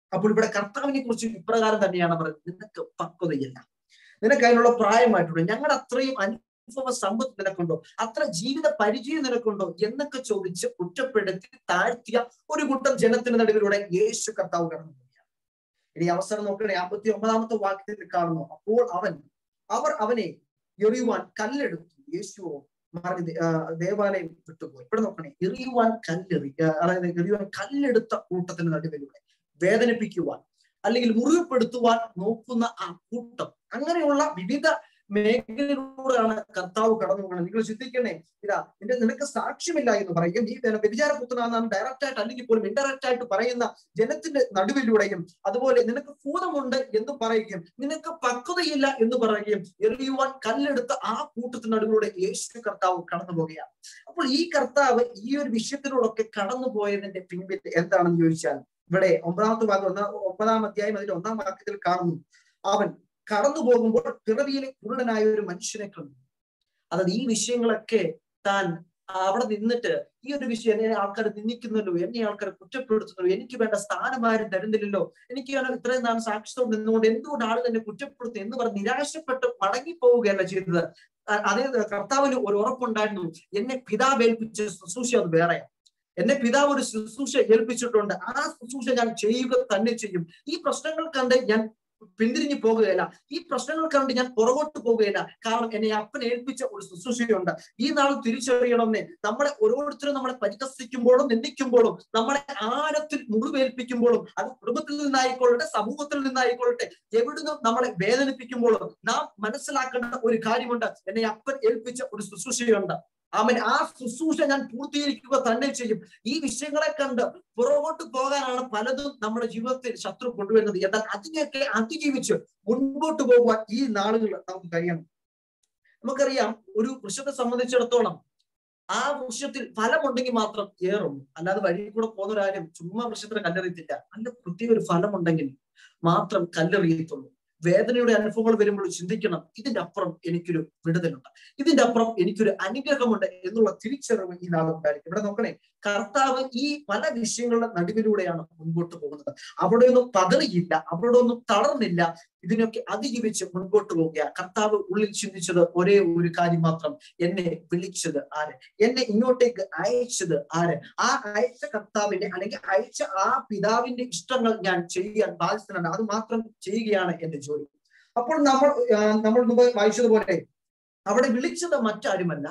അപ്പോൾ ഇവിടെ കർത്താവിനെ കുറിച്ച് ഇപ്രകാരം തന്നെയാണ് പറയുന്നത് നിനക്ക് പക്വതയില്ല നിനക്ക് അതിനുള്ള പ്രായമായിട്ടുണ്ട് ഞങ്ങൾ അത്രയും അനുഭവ സമ്പത്ത് നിനക്കുണ്ടോ അത്ര ജീവിത പരിചയം നിനക്കുണ്ടോ എന്നൊക്കെ ചോദിച്ച് കുറ്റപ്പെടുത്തി താഴ്ത്തിയ ഒരു കൂട്ടം ജനത്തിന് നടുവിലൂടെ യേശു കർത്താവ് കടന്നു പോവുകയാണ് ഇനി അവസരം നോക്കണേ അമ്പത്തി ഒമ്പതാമത്തെ വാക്യത്തിൽ കാണുന്നു അപ്പോൾ അവൻ അവർ അവനെ എറിയുവാൻ കല്ലെടുത്തു യേശുവോ മാറി ദേവാലയം വിട്ടുപോയി ഇവിടെ നോക്കണേ എറിയുവാൻ കല്ലെറി അതായത് എറിയുവാൻ കല്ലെടുത്ത കൂട്ടത്തിന് നടുവിലൂടെ വേദനിപ്പിക്കുവാൻ അല്ലെങ്കിൽ മുറിവുപ്പെടുത്തുവാൻ നോക്കുന്ന ആ കൂട്ടം അങ്ങനെയുള്ള വിവിധ മേഖലയിലൂടെയാണ് കർത്താവ് കടന്നു പോകുന്നത് നിങ്ങൾ ചിന്തിക്കണേ ഇതാ നിന്റെ നിനക്ക് സാക്ഷ്യമില്ല എന്ന് പറയും നീ വ്യഭിചാരപുത്രനാണെന്ന് ഡയറക്റ്റ് ആയിട്ട് അല്ലെങ്കിൽ പോലും ഇൻഡയറക്റ്റ് ആയിട്ട് പറയുന്ന ജനത്തിന്റെ നടുവിലൂടെയും അതുപോലെ നിനക്ക് ഭൂതമുണ്ട് എന്ന് പറയുകയും നിനക്ക് പക്വതയില്ല എന്ന് പറയുകയും എറിയുവാൻ കല്ലെടുത്ത ആ കൂട്ടത്തിന് നടുവിലൂടെ യേശു കർത്താവ് കടന്നു പോവുകയാണ് അപ്പോൾ ഈ കർത്താവ് ഈ ഒരു വിഷയത്തിലൂടെയൊക്കെ കടന്നു പോയതിന്റെ പിൻപിൽ എന്താണെന്ന് ചോദിച്ചാൽ ഇവിടെ ഒമ്പതാമത്തെ ഭാഗം ഒന്നാം ഒമ്പതാം അധ്യായം അതിന്റെ ഒന്നാം വാക്യത്തിൽ കാണുന്നു അവൻ കടന്നു പോകുമ്പോൾ പിറവിയിലെ കുരുടനായ ഒരു മനുഷ്യനെ കണ്ടു അതായത് ഈ വിഷയങ്ങളൊക്കെ താൻ അവിടെ നിന്നിട്ട് ഈ ഒരു വിഷയം എന്നെ ആൾക്കാർ നിന്ദിക്കുന്നല്ലോ എന്നെ ആൾക്കാർ കുറ്റപ്പെടുത്തുന്നല്ലോ എനിക്ക് വേണ്ട സ്ഥാനം ആരും തരുന്നില്ലല്ലോ എനിക്ക് ഇത്രയും നാൾ സാക്ഷ്യത്തോട് നിന്നുകൊണ്ട് എന്തുകൊണ്ട് ആളുകൾ എന്നെ കുറ്റപ്പെടുത്തും എന്ന് പറഞ്ഞ് നിരാശപ്പെട്ട് മടങ്ങിപ്പോവുകയല്ല ചെയ്തത് അതേ കർത്താവിന് ഒരു ഉറപ്പുണ്ടായിരുന്നു എന്നെ പിതാവ് ഏൽപ്പിച്ച ശുശ്രൂഷ അത് വേറെയാണ് എന്നെ പിതാവ് ഒരു ശുശ്രൂഷ ഏൽപ്പിച്ചിട്ടുണ്ട് ആ ശുശ്രൂഷ ഞാൻ ചെയ്യുക തന്നെ ചെയ്യും ഈ പ്രശ്നങ്ങൾ കണ്ട് ഞാൻ പിന്തിരിഞ്ഞു പോകുകയില്ല ഈ പ്രശ്നങ്ങൾ കണ്ട് ഞാൻ പുറകോട്ട് പോകുകയില്ല കാരണം എന്നെ അപ്പൻ ഏൽപ്പിച്ച ഒരു ശുശ്രൂഷയുണ്ട് ഈ നാൾ തിരിച്ചറിയണമെന്നേ നമ്മളെ ഓരോരുത്തരും നമ്മളെ പരിഹസിക്കുമ്പോഴും നിന്ദിക്കുമ്പോഴും നമ്മളെ ആഴത്തിൽ മുറിവേൽപ്പിക്കുമ്പോഴും അത് കുടുംബത്തിൽ നിന്നായിക്കൊള്ളട്ടെ സമൂഹത്തിൽ നിന്നായിക്കൊള്ളട്ടെ എവിടുന്നും നമ്മളെ വേദനിപ്പിക്കുമ്പോഴും നാം മനസ്സിലാക്കേണ്ട ഒരു കാര്യമുണ്ട് എന്നെ അപ്പൻ ഏൽപ്പിച്ച ഒരു ശുശ്രൂഷയുണ്ട് അവൻ ആ ശുശ്രൂഷ ഞാൻ പൂർത്തീകരിക്കുക തന്നെ ചെയ്യും ഈ വിഷയങ്ങളെ കണ്ട് പുറകോട്ട് പോകാനാണ് പലതും നമ്മുടെ ജീവിതത്തിൽ ശത്രു കൊണ്ടുവരുന്നത് എന്നാൽ അതിനെയൊക്കെ അതിജീവിച്ച് മുൻപോട്ട് പോകുവാൻ ഈ നാളുകൾ നമുക്ക് കഴിയണം നമുക്കറിയാം ഒരു വൃക്ഷത്തെ സംബന്ധിച്ചിടത്തോളം ആ വൃക്ഷത്തിൽ ഫലമുണ്ടെങ്കിൽ മാത്രം ഏറും അല്ലാതെ വഴിയിൽ കൂടെ പോകുന്നവരാരും ചുമ്മാ വൃക്ഷത്തിന് കല്ലെറിയത്തില്ല നല്ല പ്രത്യേക ഒരു ഫലമുണ്ടെങ്കിൽ മാത്രം കല്ലെറിയത്തുള്ളൂ വേദനയുടെ അനുഭവങ്ങൾ വരുമ്പോൾ ചിന്തിക്കണം ഇതിന്റെ അപ്പുറം എനിക്കൊരു വിടുതലുണ്ട് ഇതിന്റെ അപ്പുറം എനിക്കൊരു അനുഗ്രഹമുണ്ട് എന്നുള്ള തിരിച്ചറിവ് ഈ നാളുണ്ടായിരിക്കും ഇവിടെ നോക്കണേ കർത്താവ് ഈ പല വിഷയങ്ങളുടെ നടുവിലൂടെയാണ് മുൻപോട്ട് പോകുന്നത് അവിടെ ഒന്നും പതറിയില്ല അവിടെ ഒന്നും തളർന്നില്ല ഇതിനൊക്കെ അതിജീവിച്ച് മുൻപോട്ട് പോവുക കർത്താവ് ഉള്ളിൽ ചിന്തിച്ചത് ഒരേ ഒരു കാര്യം മാത്രം എന്നെ വിളിച്ചത് ആര് എന്നെ ഇങ്ങോട്ടേക്ക് അയച്ചത് ആര് ആ അയച്ച കർത്താവിന്റെ അല്ലെങ്കിൽ അയച്ച ആ പിതാവിന്റെ ഇഷ്ടങ്ങൾ ഞാൻ ചെയ്യാൻ ബാധ്യസ്ഥനാണ് അത് മാത്രം ചെയ്യുകയാണ് എന്റെ ജോലി അപ്പോൾ നമ്മൾ നമ്മൾ മുമ്പ് വായിച്ചതുപോലെ അവിടെ വിളിച്ചത് മറ്റാരുമല്ല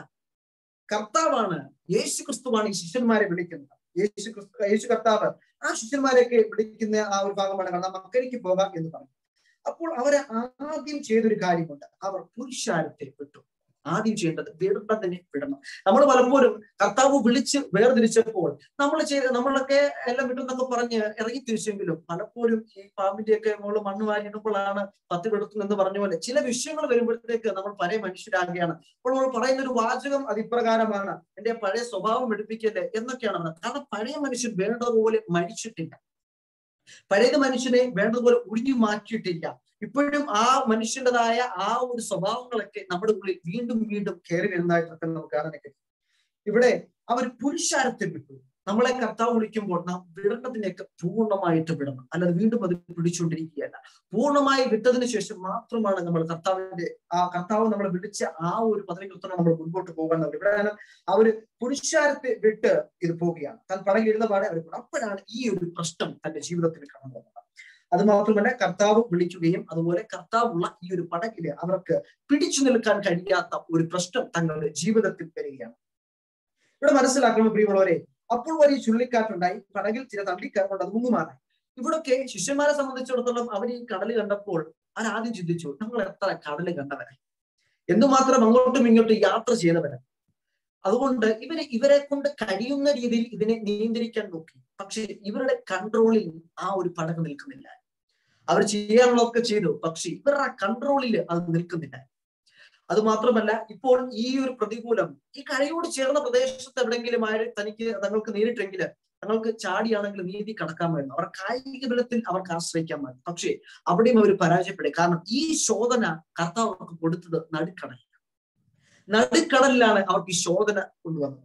കർത്താവാണ് യേശു ക്രിസ്തുവാണ് ഈ ശിഷ്യന്മാരെ വിളിക്കുന്നത് യേശു ക്രിസ്തു യേശു കർത്താവ് ആ ശിഷ്യന്മാരെയൊക്കെ വിളിക്കുന്ന ആ ഒരു ഭാഗമാണ് കാരണം മക്കരിക്ക് പോകാം എന്ന് പറഞ്ഞു അപ്പോൾ അവരെ ആദ്യം ചെയ്തൊരു കാര്യമുണ്ട് അവർ പുരുഷാരത്തെ വിട്ടു ആദ്യം ചെയ്യേണ്ടത് വിടേണ്ടതിനെ വിടണം നമ്മൾ പലപ്പോഴും കർത്താവ് വിളിച്ച് വേർതിരിച്ചപ്പോൾ നമ്മൾ ചെയ്ത് നമ്മളൊക്കെ എല്ലാം വിട്ടെന്നൊക്കെ പറഞ്ഞ് ഇറങ്ങി തിരിച്ചെങ്കിലും പലപ്പോഴും ഈ പാമ്പിന്റെയൊക്കെ മുകളിൽ മണ്ണ് വാരിടുമ്പോഴാണ് പത്ത് വെടുത്തു എന്ന് പറഞ്ഞ പോലെ ചില വിഷയങ്ങൾ വരുമ്പോഴത്തേക്ക് നമ്മൾ പഴയ മനുഷ്യരാകുകയാണ് അപ്പോൾ നമ്മൾ പറയുന്ന ഒരു വാചകം അത് ഇപ്രകാരമാണ് എന്റെ പഴയ സ്വഭാവം എടുപ്പിക്കല്ലേ എന്നൊക്കെയാണ് പറയുന്നത് കാരണം പഴയ മനുഷ്യൻ വേണ്ടതുപോലെ മരിച്ചിട്ടില്ല പഴയത് മനുഷ്യനെ വേണ്ടതുപോലെ ഒഴിഞ്ഞു മാറ്റിയിട്ടില്ല ഇപ്പോഴും ആ മനുഷ്യൻ്റെതായ ആ ഒരു സ്വഭാവങ്ങളൊക്കെ നമ്മുടെ ഉള്ളിൽ വീണ്ടും വീണ്ടും കയറി വരുന്നതായിട്ടൊക്കെ നമുക്ക് കാണാൻ കഴിയും ഇവിടെ അവർ പുരുഷാരത്തെ വിട്ടു നമ്മളെ കർത്താവ് വിളിക്കുമ്പോൾ നാം വിടേണ്ടതിനെയൊക്കെ പൂർണ്ണമായിട്ട് വിടണം അല്ലാതെ വീണ്ടും അത് പിടിച്ചുകൊണ്ടിരിക്കുകയല്ല പൂർണ്ണമായി വിട്ടതിന് ശേഷം മാത്രമാണ് നമ്മൾ കർത്താവിന്റെ ആ കർത്താവ് നമ്മളെ വിളിച്ച ആ ഒരു പദവികൃത്തം നമ്മൾ മുൻപോട്ട് പോകാൻ ഇവിടെ അവര് പുരുഷാരത്തെ വിട്ട് ഇത് പോവുകയാണ് താൻ പടകിരുന്ന പാടെ അവർ അപ്പോഴാണ് ഈ ഒരു പ്രശ്നം തന്റെ ജീവിതത്തിൽ കടന്നു വന്നത് അത് മാത്രമല്ല കർത്താവ് വിളിക്കുകയും അതുപോലെ കർത്താവുള്ള ഈ ഒരു പടകില് അവർക്ക് പിടിച്ചു നിൽക്കാൻ കഴിയാത്ത ഒരു പ്രശ്നം തങ്ങളുടെ ജീവിതത്തിൽ വരികയാണ് ഇവിടെ മനസ്സിലാക്കണം പ്രിയമുള്ളവരെ അപ്പോൾ വലിയ ചുഴലിക്കാറ്റുണ്ടായി പടകിൽ ചില തള്ളിക്കയറുകൊണ്ട് അത് മുങ്ങുമാറായി ഇവിടൊക്കെ ശിഷ്യന്മാരെ സംബന്ധിച്ചിടത്തോളം അവർ ഈ കടൽ കണ്ടപ്പോൾ അവർ ആദ്യം ചിന്തിച്ചു നമ്മൾ എത്ര കടൽ കണ്ടവരായി എന്തുമാത്രം അങ്ങോട്ടും ഇങ്ങോട്ടും യാത്ര ചെയ്തവരാ അതുകൊണ്ട് ഇവര് ഇവരെ കൊണ്ട് കഴിയുന്ന രീതിയിൽ ഇതിനെ നിയന്ത്രിക്കാൻ നോക്കി പക്ഷെ ഇവരുടെ കൺട്രോളിൽ ആ ഒരു പടക് നിൽക്കുന്നില്ല അവർ ചെയ്യാനുള്ളതൊക്കെ ചെയ്തു പക്ഷെ ഇവരുടെ കൺട്രോളിൽ അത് നിൽക്കുന്നില്ല അത് മാത്രമല്ല ഇപ്പോൾ ഈ ഒരു പ്രതികൂലം ഈ കരയോട് ചേർന്ന പ്രദേശത്ത് എവിടെങ്കിലും ആര് തനിക്ക് തങ്ങൾക്ക് നേരിട്ടെങ്കിൽ തങ്ങൾക്ക് ചാടിയാണെങ്കിൽ നീതി കടക്കാമായിരുന്നു അവർ കായിക ബലത്തിൽ അവർക്ക് ആശ്രയിക്കാമായിരുന്നു പക്ഷേ അവിടെയും അവർ പരാജയപ്പെടും കാരണം ഈ ശോധന കർത്താവ് അവർക്ക് കൊടുത്തത് നടുക്കടലിലാണ് നടുക്കടലിലാണ് അവർക്ക് ഈ ശോധന കൊണ്ടുവന്നത്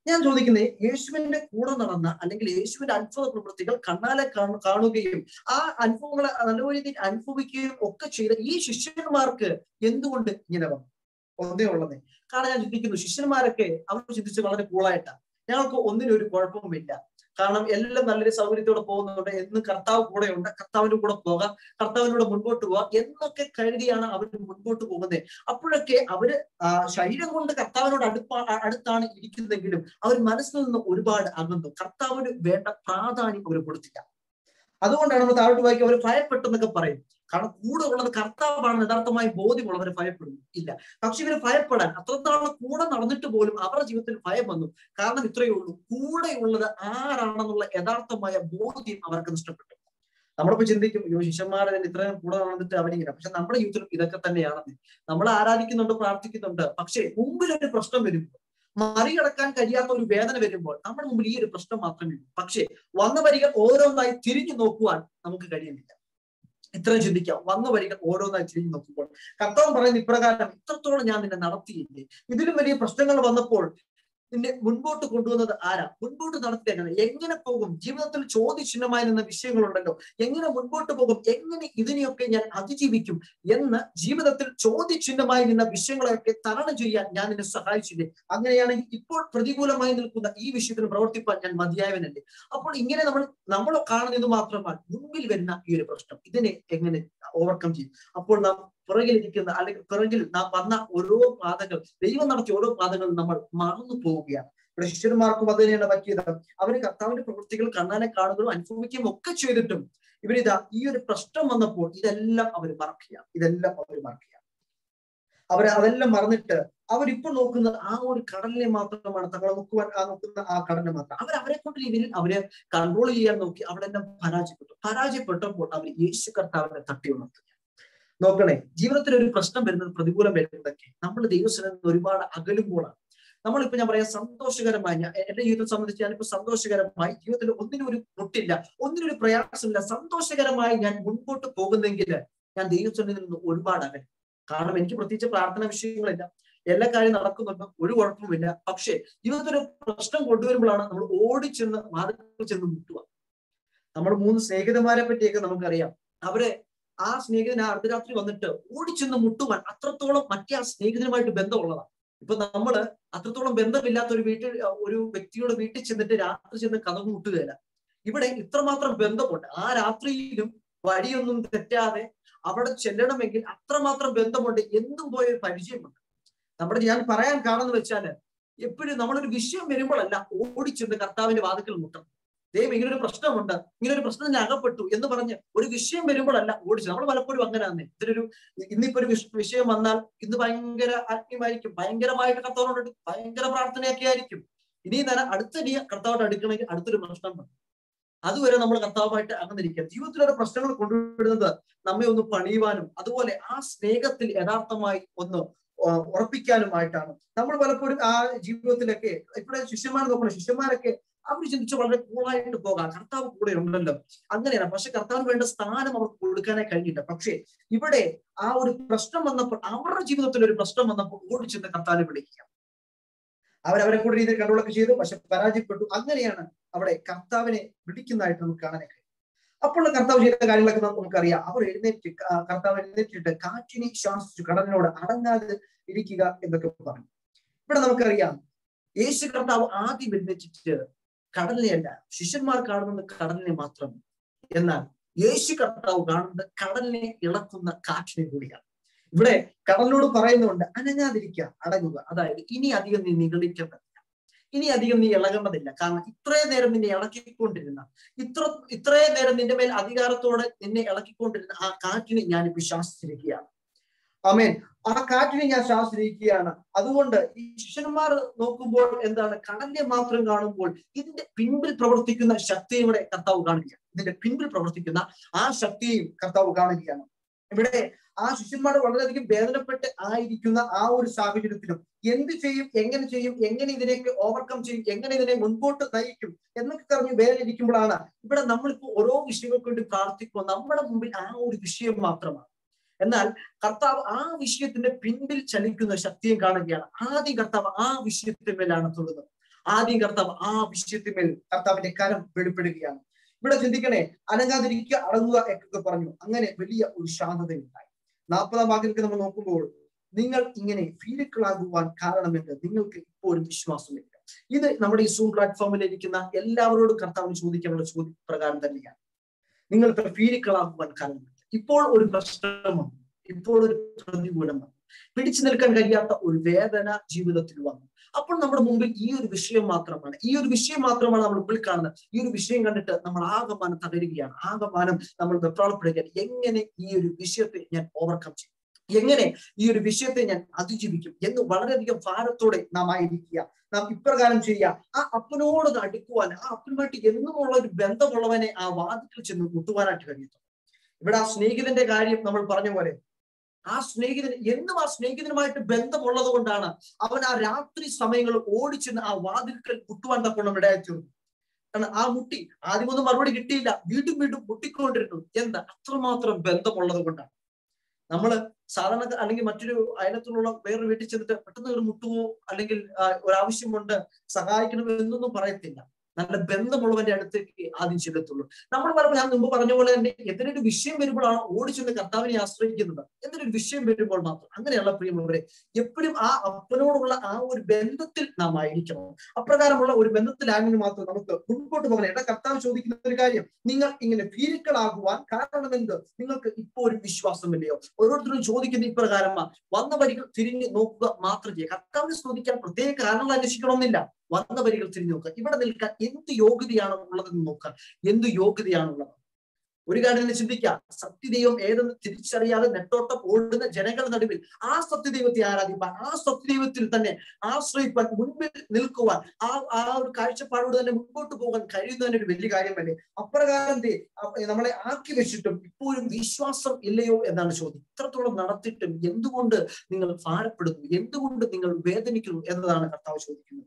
ഞാൻ ചോദിക്കുന്നത് യേശുവിന്റെ കൂടെ നടന്ന അല്ലെങ്കിൽ യേശുവിന്റെ അത്ഭുത പ്രവൃത്തികൾ കണ്ണാലെ കാണുകയും ആ അനുഭവങ്ങളെ നല്ല രീതിയിൽ അനുഭവിക്കുകയും ഒക്കെ ചെയ്ത ഈ ശിഷ്യന്മാർക്ക് എന്തുകൊണ്ട് ഇങ്ങനെ വന്നു ഒന്നേ ഉള്ളത് കാരണം ഞാൻ ചിന്തിക്കുന്നു ശിഷ്യന്മാരൊക്കെ അവർ ചിന്തിച്ച് വളരെ കൂളായിട്ടാണ് ഞങ്ങൾക്ക് ഒന്നിനും ഒരു കുഴപ്പമില്ല കാരണം എല്ലാം നല്ലൊരു സൗകര്യത്തോടെ പോകുന്നുണ്ട് എന്ന് കർത്താവ് കൂടെയുണ്ട് കർത്താവിന്റെ കൂടെ പോകാം കർത്താവിനൂടെ മുൻപോട്ട് പോകാം എന്നൊക്കെ കരുതിയാണ് അവർ മുൻപോട്ട് പോകുന്നത് അപ്പോഴൊക്കെ അവര് ശരീരം കൊണ്ട് കർത്താവിനോട് അടുപ്പ അടുത്താണ് ഇരിക്കുന്നതെങ്കിലും അവർ മനസ്സിൽ നിന്ന് ഒരുപാട് അകന്നു കർത്താവിന് വേണ്ട പ്രാധാന്യം അവർ കൊടുത്തില്ല അതുകൊണ്ടാണ് നമ്മൾ താഴോട്ട് വായിക്കുക അവർ ഭയപ്പെട്ടെന്നൊക്കെ പറയും കാരണം കൂടെ ഉള്ളത് കർത്താവാണ് യഥാർത്ഥമായി ബോധ്യമുള്ളവർ ഭയപ്പെടുന്നു ഇല്ല പക്ഷെ ഇവര് ഭയപ്പെടാൻ അത്രത്തോളം കൂടെ നടന്നിട്ട് പോലും അവരുടെ ജീവിതത്തിൽ ഭയം വന്നു കാരണം ഇത്രയേ ഉള്ളൂ കൂടെയുള്ളത് ആരാണെന്നുള്ള യഥാർത്ഥമായ ബോധ്യം അവർക്ക് നഷ്ടപ്പെട്ടു നമ്മളിപ്പോ ചിന്തിക്കും അയ്യോ ശിഷ്യന്മാരെ ഇത്രയും കൂടെ നടന്നിട്ട് അവരിങ്ങനെ പക്ഷെ നമ്മുടെ ജീവിതത്തിലും ഇതൊക്കെ തന്നെയാണെന്ന് നമ്മൾ ആരാധിക്കുന്നുണ്ട് പ്രാർത്ഥിക്കുന്നുണ്ട് പക്ഷേ മുമ്പിലൊരു പ്രശ്നം വരുമ്പോൾ മറികടക്കാൻ കഴിയാത്ത ഒരു വേദന വരുമ്പോൾ നമ്മുടെ മുമ്പിൽ ഈ ഒരു പ്രശ്നം മാത്രമേ ഉള്ളൂ പക്ഷേ വന്ന വരികൾ ഓരോന്നായി തിരിഞ്ഞു നോക്കുവാൻ നമുക്ക് കഴിയുന്നില്ല ഇത്രയും ചിന്തിക്കാം വന്ന വരികൾ ഓരോന്നായി തിരിഞ്ഞു നോക്കുമ്പോൾ കർത്താവ് പറയുന്ന ഇപ്രകാരം ഇത്രത്തോളം ഞാൻ നിന്നെ നടത്തിയില്ലേ ഇതിലും വലിയ പ്രശ്നങ്ങൾ വന്നപ്പോൾ നിന്നെ മുൻപോട്ട് കൊണ്ടുവന്നത് ആരാ മുൻപോട്ട് നടത്തി എങ്ങനെ എങ്ങനെ പോകും ജീവിതത്തിൽ ചോദ്യചിഹ്നമായി നിന്ന വിഷയങ്ങളുണ്ടല്ലോ എങ്ങനെ മുൻപോട്ട് പോകും എങ്ങനെ ഇതിനെയൊക്കെ ഞാൻ അതിജീവിക്കും എന്ന് ജീവിതത്തിൽ ചോദ്യചിഹ്നമായി നിന്ന വിഷയങ്ങളെയൊക്കെ തരണം ചെയ്യാൻ ഞാൻ നിന്നെ സഹായിച്ചില്ലേ അങ്ങനെയാണെങ്കിൽ ഇപ്പോൾ പ്രതികൂലമായി നിൽക്കുന്ന ഈ വിഷയത്തിന് പ്രവർത്തിപ്പാൻ ഞാൻ മതിയായവനല്ലേ അപ്പോൾ ഇങ്ങനെ നമ്മൾ നമ്മൾ കാണുന്നത് മാത്രമാണ് മുൻപിൽ വരുന്ന ഈ ഒരു പ്രശ്നം ഇതിനെ എങ്ങനെ ഓവർകം ചെയ്യും അപ്പോൾ നാം പുറകിലിരിക്കുന്ന അല്ലെങ്കിൽ പിറകിൽ നാം വന്ന ഓരോ പാതകൾ ദൈവം നടത്തിയ ഓരോ പാതകൾ നമ്മൾ മറന്നു പോവുകയാണ് ഇവിടെ ശിഷ്യന്മാർക്കും അത് തന്നെയാണ് പറ്റിയത് അവര് കർത്താവിന്റെ പ്രവൃത്തികൾ കണ്ണാനെ കാണുകയും അനുഭവിക്കുകയും ഒക്കെ ചെയ്തിട്ടും ഇവരിതാ ഈ ഒരു പ്രശ്നം വന്നപ്പോൾ ഇതെല്ലാം അവർ മറക്കുക ഇതെല്ലാം അവർ മറക്കുക അവർ അതെല്ലാം മറന്നിട്ട് അവരിപ്പോ നോക്കുന്ന ആ ഒരു കടലിനെ മാത്രമാണ് തങ്ങളെ നോക്കുവാൻ ആ നോക്കുന്ന ആ കടലിനെ മാത്രം അവർ അവരെ കൊണ്ട് രീതിയിൽ അവരെ കൺട്രോൾ ചെയ്യാൻ നോക്കി അവിടെ എല്ലാം പരാജയപ്പെട്ടു പരാജയപ്പെട്ടപ്പോൾ അവർ യേശു കർത്താവിനെ തട്ടി ഉണർത്തുക നോക്കണേ ജീവിതത്തിൽ ഒരു പ്രശ്നം വരുന്നത് പ്രതികൂലം വരുന്നതൊക്കെ നമ്മൾ ദൈവസ്ഥനിൽ നിന്ന് ഒരുപാട് അകലുമ്പോഴാണ് നമ്മളിപ്പോ ഞാൻ പറയാം സന്തോഷകരമായി ഞാൻ എന്റെ ജീവിതത്തെ സംബന്ധിച്ച് ഞാനിപ്പോ സന്തോഷകരമായി ജീവിതത്തിൽ ഒന്നിനും ഒരു മുട്ടില്ല ഒന്നിനും ഒരു പ്രയാസമില്ല സന്തോഷകരമായി ഞാൻ മുൻപോട്ട് പോകുന്നെങ്കിൽ ഞാൻ ദൈവസ്ഥനിൽ നിന്ന് ഒരുപാട് അകലും കാരണം എനിക്ക് പ്രത്യേകിച്ച് പ്രാർത്ഥന വിഷയങ്ങളില്ല എല്ലാ കാര്യം നടക്കുന്നുണ്ട് ഒരു കുഴപ്പമില്ല പക്ഷേ ജീവിതത്തിൽ ഒരു പ്രശ്നം കൊണ്ടുവരുമ്പോഴാണ് നമ്മൾ ഓടിച്ചെന്ന് വാതിൽ ചെന്ന് മുട്ടുക നമ്മൾ മൂന്ന് സ്നേഹിതന്മാരെ പറ്റിയൊക്കെ നമുക്കറിയാം അവരെ ആ സ്നേഹിതൻ ആ അർദ്ധരാത്രി വന്നിട്ട് ഓടിച്ചെന്ന് മുട്ടുവാൻ അത്രത്തോളം മറ്റേ ആ സ്നേഹിതനുമായിട്ട് ബന്ധമുള്ളതാണ് ഇപ്പൊ നമ്മള് അത്രത്തോളം ബന്ധമില്ലാത്ത ഒരു വീട്ടിൽ ഒരു വ്യക്തിയുടെ വീട്ടിൽ ചെന്നിട്ട് രാത്രി ചെന്ന് കഥ മുട്ടുകയില്ല ഇവിടെ ഇത്രമാത്രം ബന്ധമുണ്ട് ആ രാത്രിയിലും വഴിയൊന്നും തെറ്റാതെ അവിടെ ചെല്ലണമെങ്കിൽ അത്രമാത്രം ബന്ധമുണ്ട് എന്തും പോയ ഒരു പരിചയമുണ്ട് നമ്മുടെ ഞാൻ പറയാൻ കാണുന്ന വെച്ചാല് എപ്പോഴും നമ്മളൊരു വിഷയം വരുമ്പോഴല്ല ഓടിച്ചെന്ന് കർത്താവിന്റെ വാതിക്കൽ മുട്ടണം ദൈവം ഇങ്ങനൊരു പ്രശ്നമുണ്ട് ഇങ്ങനൊരു പ്രശ്നത്തിന് അകപ്പെട്ടു എന്ന് പറഞ്ഞ് ഒരു വിഷയം വരുമ്പോഴല്ല ഓടിച്ചു നമ്മൾ പലപ്പോഴും അങ്ങനെ തന്നെ ഇതിനൊരു ഇന്നിപ്പോ ഒരു വിഷയം വന്നാൽ ഇന്ന് ഭയങ്കര ആത്മീയമായിരിക്കും ഭയങ്കരമായിട്ട് കർത്താവിനോട് ഭയങ്കര പ്രാർത്ഥനയൊക്കെ ആയിരിക്കും ഇനി തന്നെ അടുത്ത ഇനി കർത്താവോട് അടുക്കണമെങ്കിൽ അടുത്തൊരു പ്രശ്നം വന്നു അതുവരെ നമ്മൾ കർത്താവുമായിട്ട് അകന്നിരിക്കുക ജീവിതത്തിലൊരു പ്രശ്നങ്ങൾ കൊണ്ടുവരുന്നത് നമ്മെ ഒന്ന് പണിയുവാനും അതുപോലെ ആ സ്നേഹത്തിൽ യഥാർത്ഥമായി ഒന്ന് ഉറപ്പിക്കാനുമായിട്ടാണ് നമ്മൾ പലപ്പോഴും ആ ജീവിതത്തിലൊക്കെ ഇവിടെ ശിഷ്യന്മാർ നോക്കണം ശിഷ്യന്മാരൊക്കെ അവർ ചിന്തിച്ച് വളരെ കൂളായിട്ട് പോകാം കർത്താവ് കൂടെ ഉണ്ടല്ലോ അങ്ങനെയാണ് പക്ഷെ കർത്താവിന് വേണ്ട സ്ഥാനം അവർക്ക് കൊടുക്കാനേ കഴിഞ്ഞില്ല പക്ഷേ ഇവിടെ ആ ഒരു പ്രശ്നം വന്നപ്പോൾ അവരുടെ ജീവിതത്തിൽ ഒരു പ്രശ്നം വന്നപ്പോൾ ഓടിച്ചെന്ന് കർത്താവിനെ വിളിക്കുക അവരവരെ കൂടെ രീതിയിൽ കൺട്രോളൊക്കെ ചെയ്തു പക്ഷെ പരാജയപ്പെട്ടു അങ്ങനെയാണ് അവിടെ കർത്താവിനെ വിളിക്കുന്നതായിട്ട് നമുക്ക് കാണാൻ കഴിയും അപ്പോൾ കർത്താവ് ചെയ്ത കാര്യങ്ങളൊക്കെ നമുക്കറിയാം അവർ എഴുന്നേറ്റ് കർത്താവ് എഴുന്നേറ്റിട്ട് കാറ്റിനെ ശ്വാസിച്ചു കടലിനോട് അടങ്ങാതെ ഇരിക്കുക എന്നൊക്കെ പറഞ്ഞു ഇവിടെ നമുക്കറിയാം യേശു കർത്താവ് ആദ്യം എഴുന്നേറ്റിട്ട് കടലിനെയല്ല ശിഷ്യന്മാർ കാണുന്നത് കടലിനെ മാത്രം എന്നാൽ യേശു കർത്താവ് കാണുന്നത് കടലിനെ ഇളക്കുന്ന കാറ്റിനെ കൂടിയാണ് ഇവിടെ കടലിനോട് പറയുന്നുണ്ട് അനങ്ങാതിരിക്കുക അടങ്ങുക അതായത് ഇനി അധികം നീ നിഗളിക്കേണ്ടതില്ല ഇനി അധികം നീ ഇളകേണ്ടതില്ല കാരണം ഇത്രയും നേരം നിന്നെ ഇളക്കിക്കൊണ്ടിരുന്ന ഇത്ര ഇത്രയും നേരം നിന്റെ മേൽ അധികാരത്തോടെ നിന്നെ ഇളക്കിക്കൊണ്ടിരുന്ന ആ കാറ്റിനെ ഞാൻ ഇപ്പൊ ശാസിച്ചിരിക്കുകയാണ് അമേൻ ആ കാറ്റിനെ ഞാൻ ശാസിച്ചിരിക്കുകയാണ് അതുകൊണ്ട് ഈ ശിഷ്യന്മാർ നോക്കുമ്പോൾ എന്താണ് കടലിനെ മാത്രം കാണുമ്പോൾ ഇതിന്റെ പിൻപിൽ പ്രവർത്തിക്കുന്ന ശക്തിയും ഇവിടെ കർത്താവ് കാണുകയാണ് ഇതിന്റെ പിൻപിൽ പ്രവർത്തിക്കുന്ന ആ ശക്തിയും കർത്താവ് കാണുകയാണ് ഇവിടെ ആ ശിഷ്യന്മാർ വളരെയധികം വേദനപ്പെട്ട് ആയിരിക്കുന്ന ആ ഒരു സാഹചര്യത്തിലും എന്ത് ചെയ്യും എങ്ങനെ ചെയ്യും എങ്ങനെ ഇതിനെയൊക്കെ ഓവർകം ചെയ്യും എങ്ങനെ ഇതിനെ മുൻപോട്ട് നയിക്കും എന്നൊക്കെ പറഞ്ഞ് വേദനിരിക്കുമ്പോഴാണ് ഇവിടെ നമ്മളിപ്പോ ഓരോ വിഷയങ്ങൾക്ക് വേണ്ടി പ്രാർത്ഥിക്കുമ്പോൾ നമ്മുടെ മുമ്പിൽ ആ ഒരു വിഷയം മാത്രമാണ് എന്നാൽ കർത്താവ് ആ വിഷയത്തിന്റെ പിൻപിൽ ചലിക്കുന്ന ശക്തിയും കാണുകയാണ് ആദ്യം കർത്താവ് ആ വിഷയത്തിന്മേലാണ് തൊടുന്നത് ആദ്യം കർത്താവ് ആ വിഷയത്തിന്മേൽ കർത്താവിന്റെ കരം വെളിപ്പെടുകയാണ് ഇവിടെ ചിന്തിക്കണേ അനങ്ങാതിരിക്കുക അടങ്ങുക എന്നൊക്കെ പറഞ്ഞു അങ്ങനെ വലിയ ഒരു ശാന്തതയുണ്ടായി നാൽപ്പതാം വാക്കിലേക്ക് നമ്മൾ നോക്കുമ്പോൾ നിങ്ങൾ ഇങ്ങനെ ഭീരുക്കളാകുവാൻ കാരണമെന്ന് നിങ്ങൾക്ക് ഇപ്പോഴും വിശ്വാസമില്ല ഇത് നമ്മുടെ ഈ സൂം പ്ലാറ്റ്ഫോമിൽ ഇരിക്കുന്ന എല്ലാവരോടും കർത്താവിന് ചോദിക്കാനുള്ള ചോദ്യ പ്രകാരം തന്നെയാണ് നിങ്ങൾ ഇത്ര ഭീരുക്കളാകുവാൻ കാരണം ഇപ്പോൾ ഒരു പ്രശ്നമാണ് ഇപ്പോൾ ഒരു പ്രതികൂലം വന്നു പിടിച്ചു നിൽക്കാൻ കഴിയാത്ത ഒരു വേദന ജീവിതത്തിൽ വന്നു അപ്പോൾ നമ്മുടെ മുമ്പിൽ ഈ ഒരു വിഷയം മാത്രമാണ് ഈ ഒരു വിഷയം മാത്രമാണ് നമ്മൾ മുമ്പിൽ കാണുന്നത് ഈ ഒരു വിഷയം കണ്ടിട്ട് നമ്മൾ ആകമാനം തകരുകയാണ് ആകമാനം നമ്മൾ വെപ്രാളപ്പെടുകയാണ് എങ്ങനെ ഈ ഒരു വിഷയത്തെ ഞാൻ ഓവർകം ചെയ്യും എങ്ങനെ ഈ ഒരു വിഷയത്തെ ഞാൻ അതിജീവിക്കും എന്ന് വളരെയധികം ഭാരത്തോടെ നാം ആയിരിക്കുക നാം ഇപ്രകാരം ചെയ്യുക ആ അപ്പനോട് അടുക്കുവാൻ ആ അപ്പനുമായിട്ട് എന്നുമുള്ള ഒരു ബന്ധമുള്ളവനെ ആ വാതിൽ ചെന്ന് മുട്ടുവാനായിട്ട് കഴിയുന്നു ഇവിടെ ആ സ്നേഹിതന്റെ കാര്യം നമ്മൾ പറഞ്ഞ പോലെ ആ സ്നേഹിതന് എന്നും ആ സ്നേഹിതനുമായിട്ട് ബന്ധമുള്ളത് കൊണ്ടാണ് അവൻ ആ രാത്രി സമയങ്ങൾ ഓടിച്ചെന്ന് ആ വാതിൽക്കൽ മുട്ടുവാൻ തക്കണം ഇടയായിത്തീർന്നു കാരണം ആ മുട്ടി ആദ്യമൊന്നും മറുപടി കിട്ടിയില്ല വീണ്ടും വീണ്ടും മുട്ടിക്കൊണ്ടിരുന്നു എന്താ അത്രമാത്രം ബന്ധമുള്ളത് കൊണ്ടാണ് നമ്മള് സാധാരണ അല്ലെങ്കിൽ മറ്റൊരു അയലത്തിലുള്ള വേറൊരു വീട്ടിൽ ചെന്നിട്ട് പെട്ടെന്ന് ഒരു മുട്ടുവോ അല്ലെങ്കിൽ ഒരാവശ്യമുണ്ട് സഹായിക്കണം എന്നൊന്നും പറയത്തില്ല നല്ല ബന്ധമുള്ളവന്റെ അടുത്തേക്ക് ആദ്യം ചെല്ലത്തുള്ളൂ നമ്മൾ പറയുമ്പോൾ ഞാൻ മുമ്പ് പറഞ്ഞ പോലെ തന്നെ എന്തിനൊരു വിഷയം വരുമ്പോഴാണ് ഓടിച്ചെന്ന് കർത്താവിനെ ആശ്രയിക്കുന്നത് എന്തിനൊരു വിഷയം വരുമ്പോൾ മാത്രം അങ്ങനെയുള്ള പ്രിയമുള്ളവരെ എപ്പോഴും ആ അപ്പനോടുള്ള ആ ഒരു ബന്ധത്തിൽ നാം ആയിരിക്കണം അപ്രകാരമുള്ള ഒരു ബന്ധത്തിലാണെങ്കിൽ മാത്രം നമുക്ക് മുൻപോട്ട് പോകണം എടാ കർത്താവ് ചോദിക്കുന്ന ഒരു കാര്യം നിങ്ങൾ ഇങ്ങനെ ഭീരുക്കളാകുവാൻ കാരണം എന്ത് നിങ്ങൾക്ക് ഇപ്പോൾ ഒരു വിശ്വാസമില്ലയോ ഓരോരുത്തരും ചോദിക്കുന്ന ഇപ്രകാരമാ വന്ന വരികൾ തിരിഞ്ഞ് നോക്കുക മാത്രം ചെയ്യുക കർത്താവിനെ സ്തുതിക്കാൻ പ്രത്യേക കാരണങ്ങൾ അന്വേഷിക്കണമെന്നില്ല വന്ന വരികൾ തിരിഞ്ഞു നോക്കുക ഇവിടെ നിൽക്കാൻ എന്ത് യോഗ്യതയാണ് ഉള്ളതെന്ന് നോക്കുക എന്ത് യോഗ്യതയാണുള്ളത് ഒരു കാര്യം തന്നെ ചിന്തിക്കുക സത്യദൈവം ഏതെന്ന് തിരിച്ചറിയാതെ നെട്ടോട്ടം ഓടുന്ന ജനങ്ങളുടെ നടുവിൽ ആ സത്യദൈവത്തെ ആരാധിപ്പാൻ ആ സത്യദൈവത്തിൽ തന്നെ ആശ്രയിപ്പാൻ മുൻപിൽ നിൽക്കുവാൻ ആ ആ ഒരു കാഴ്ചപ്പാടോട് തന്നെ മുൻപോട്ട് പോകാൻ കഴിയുന്നതിന് ഒരു വലിയ കാര്യമല്ലേ അപ്രകാരം നമ്മളെ ആക്കി വെച്ചിട്ടും ഇപ്പോഴും വിശ്വാസം ഇല്ലയോ എന്നാണ് ചോദ്യം ഇത്രത്തോളം നടത്തിയിട്ടും എന്തുകൊണ്ട് നിങ്ങൾ ഭാരപ്പെടുന്നു എന്തുകൊണ്ട് നിങ്ങൾ വേദനിക്കുന്നു എന്നതാണ് കർത്താവ് ചോദിക്കുന്നത്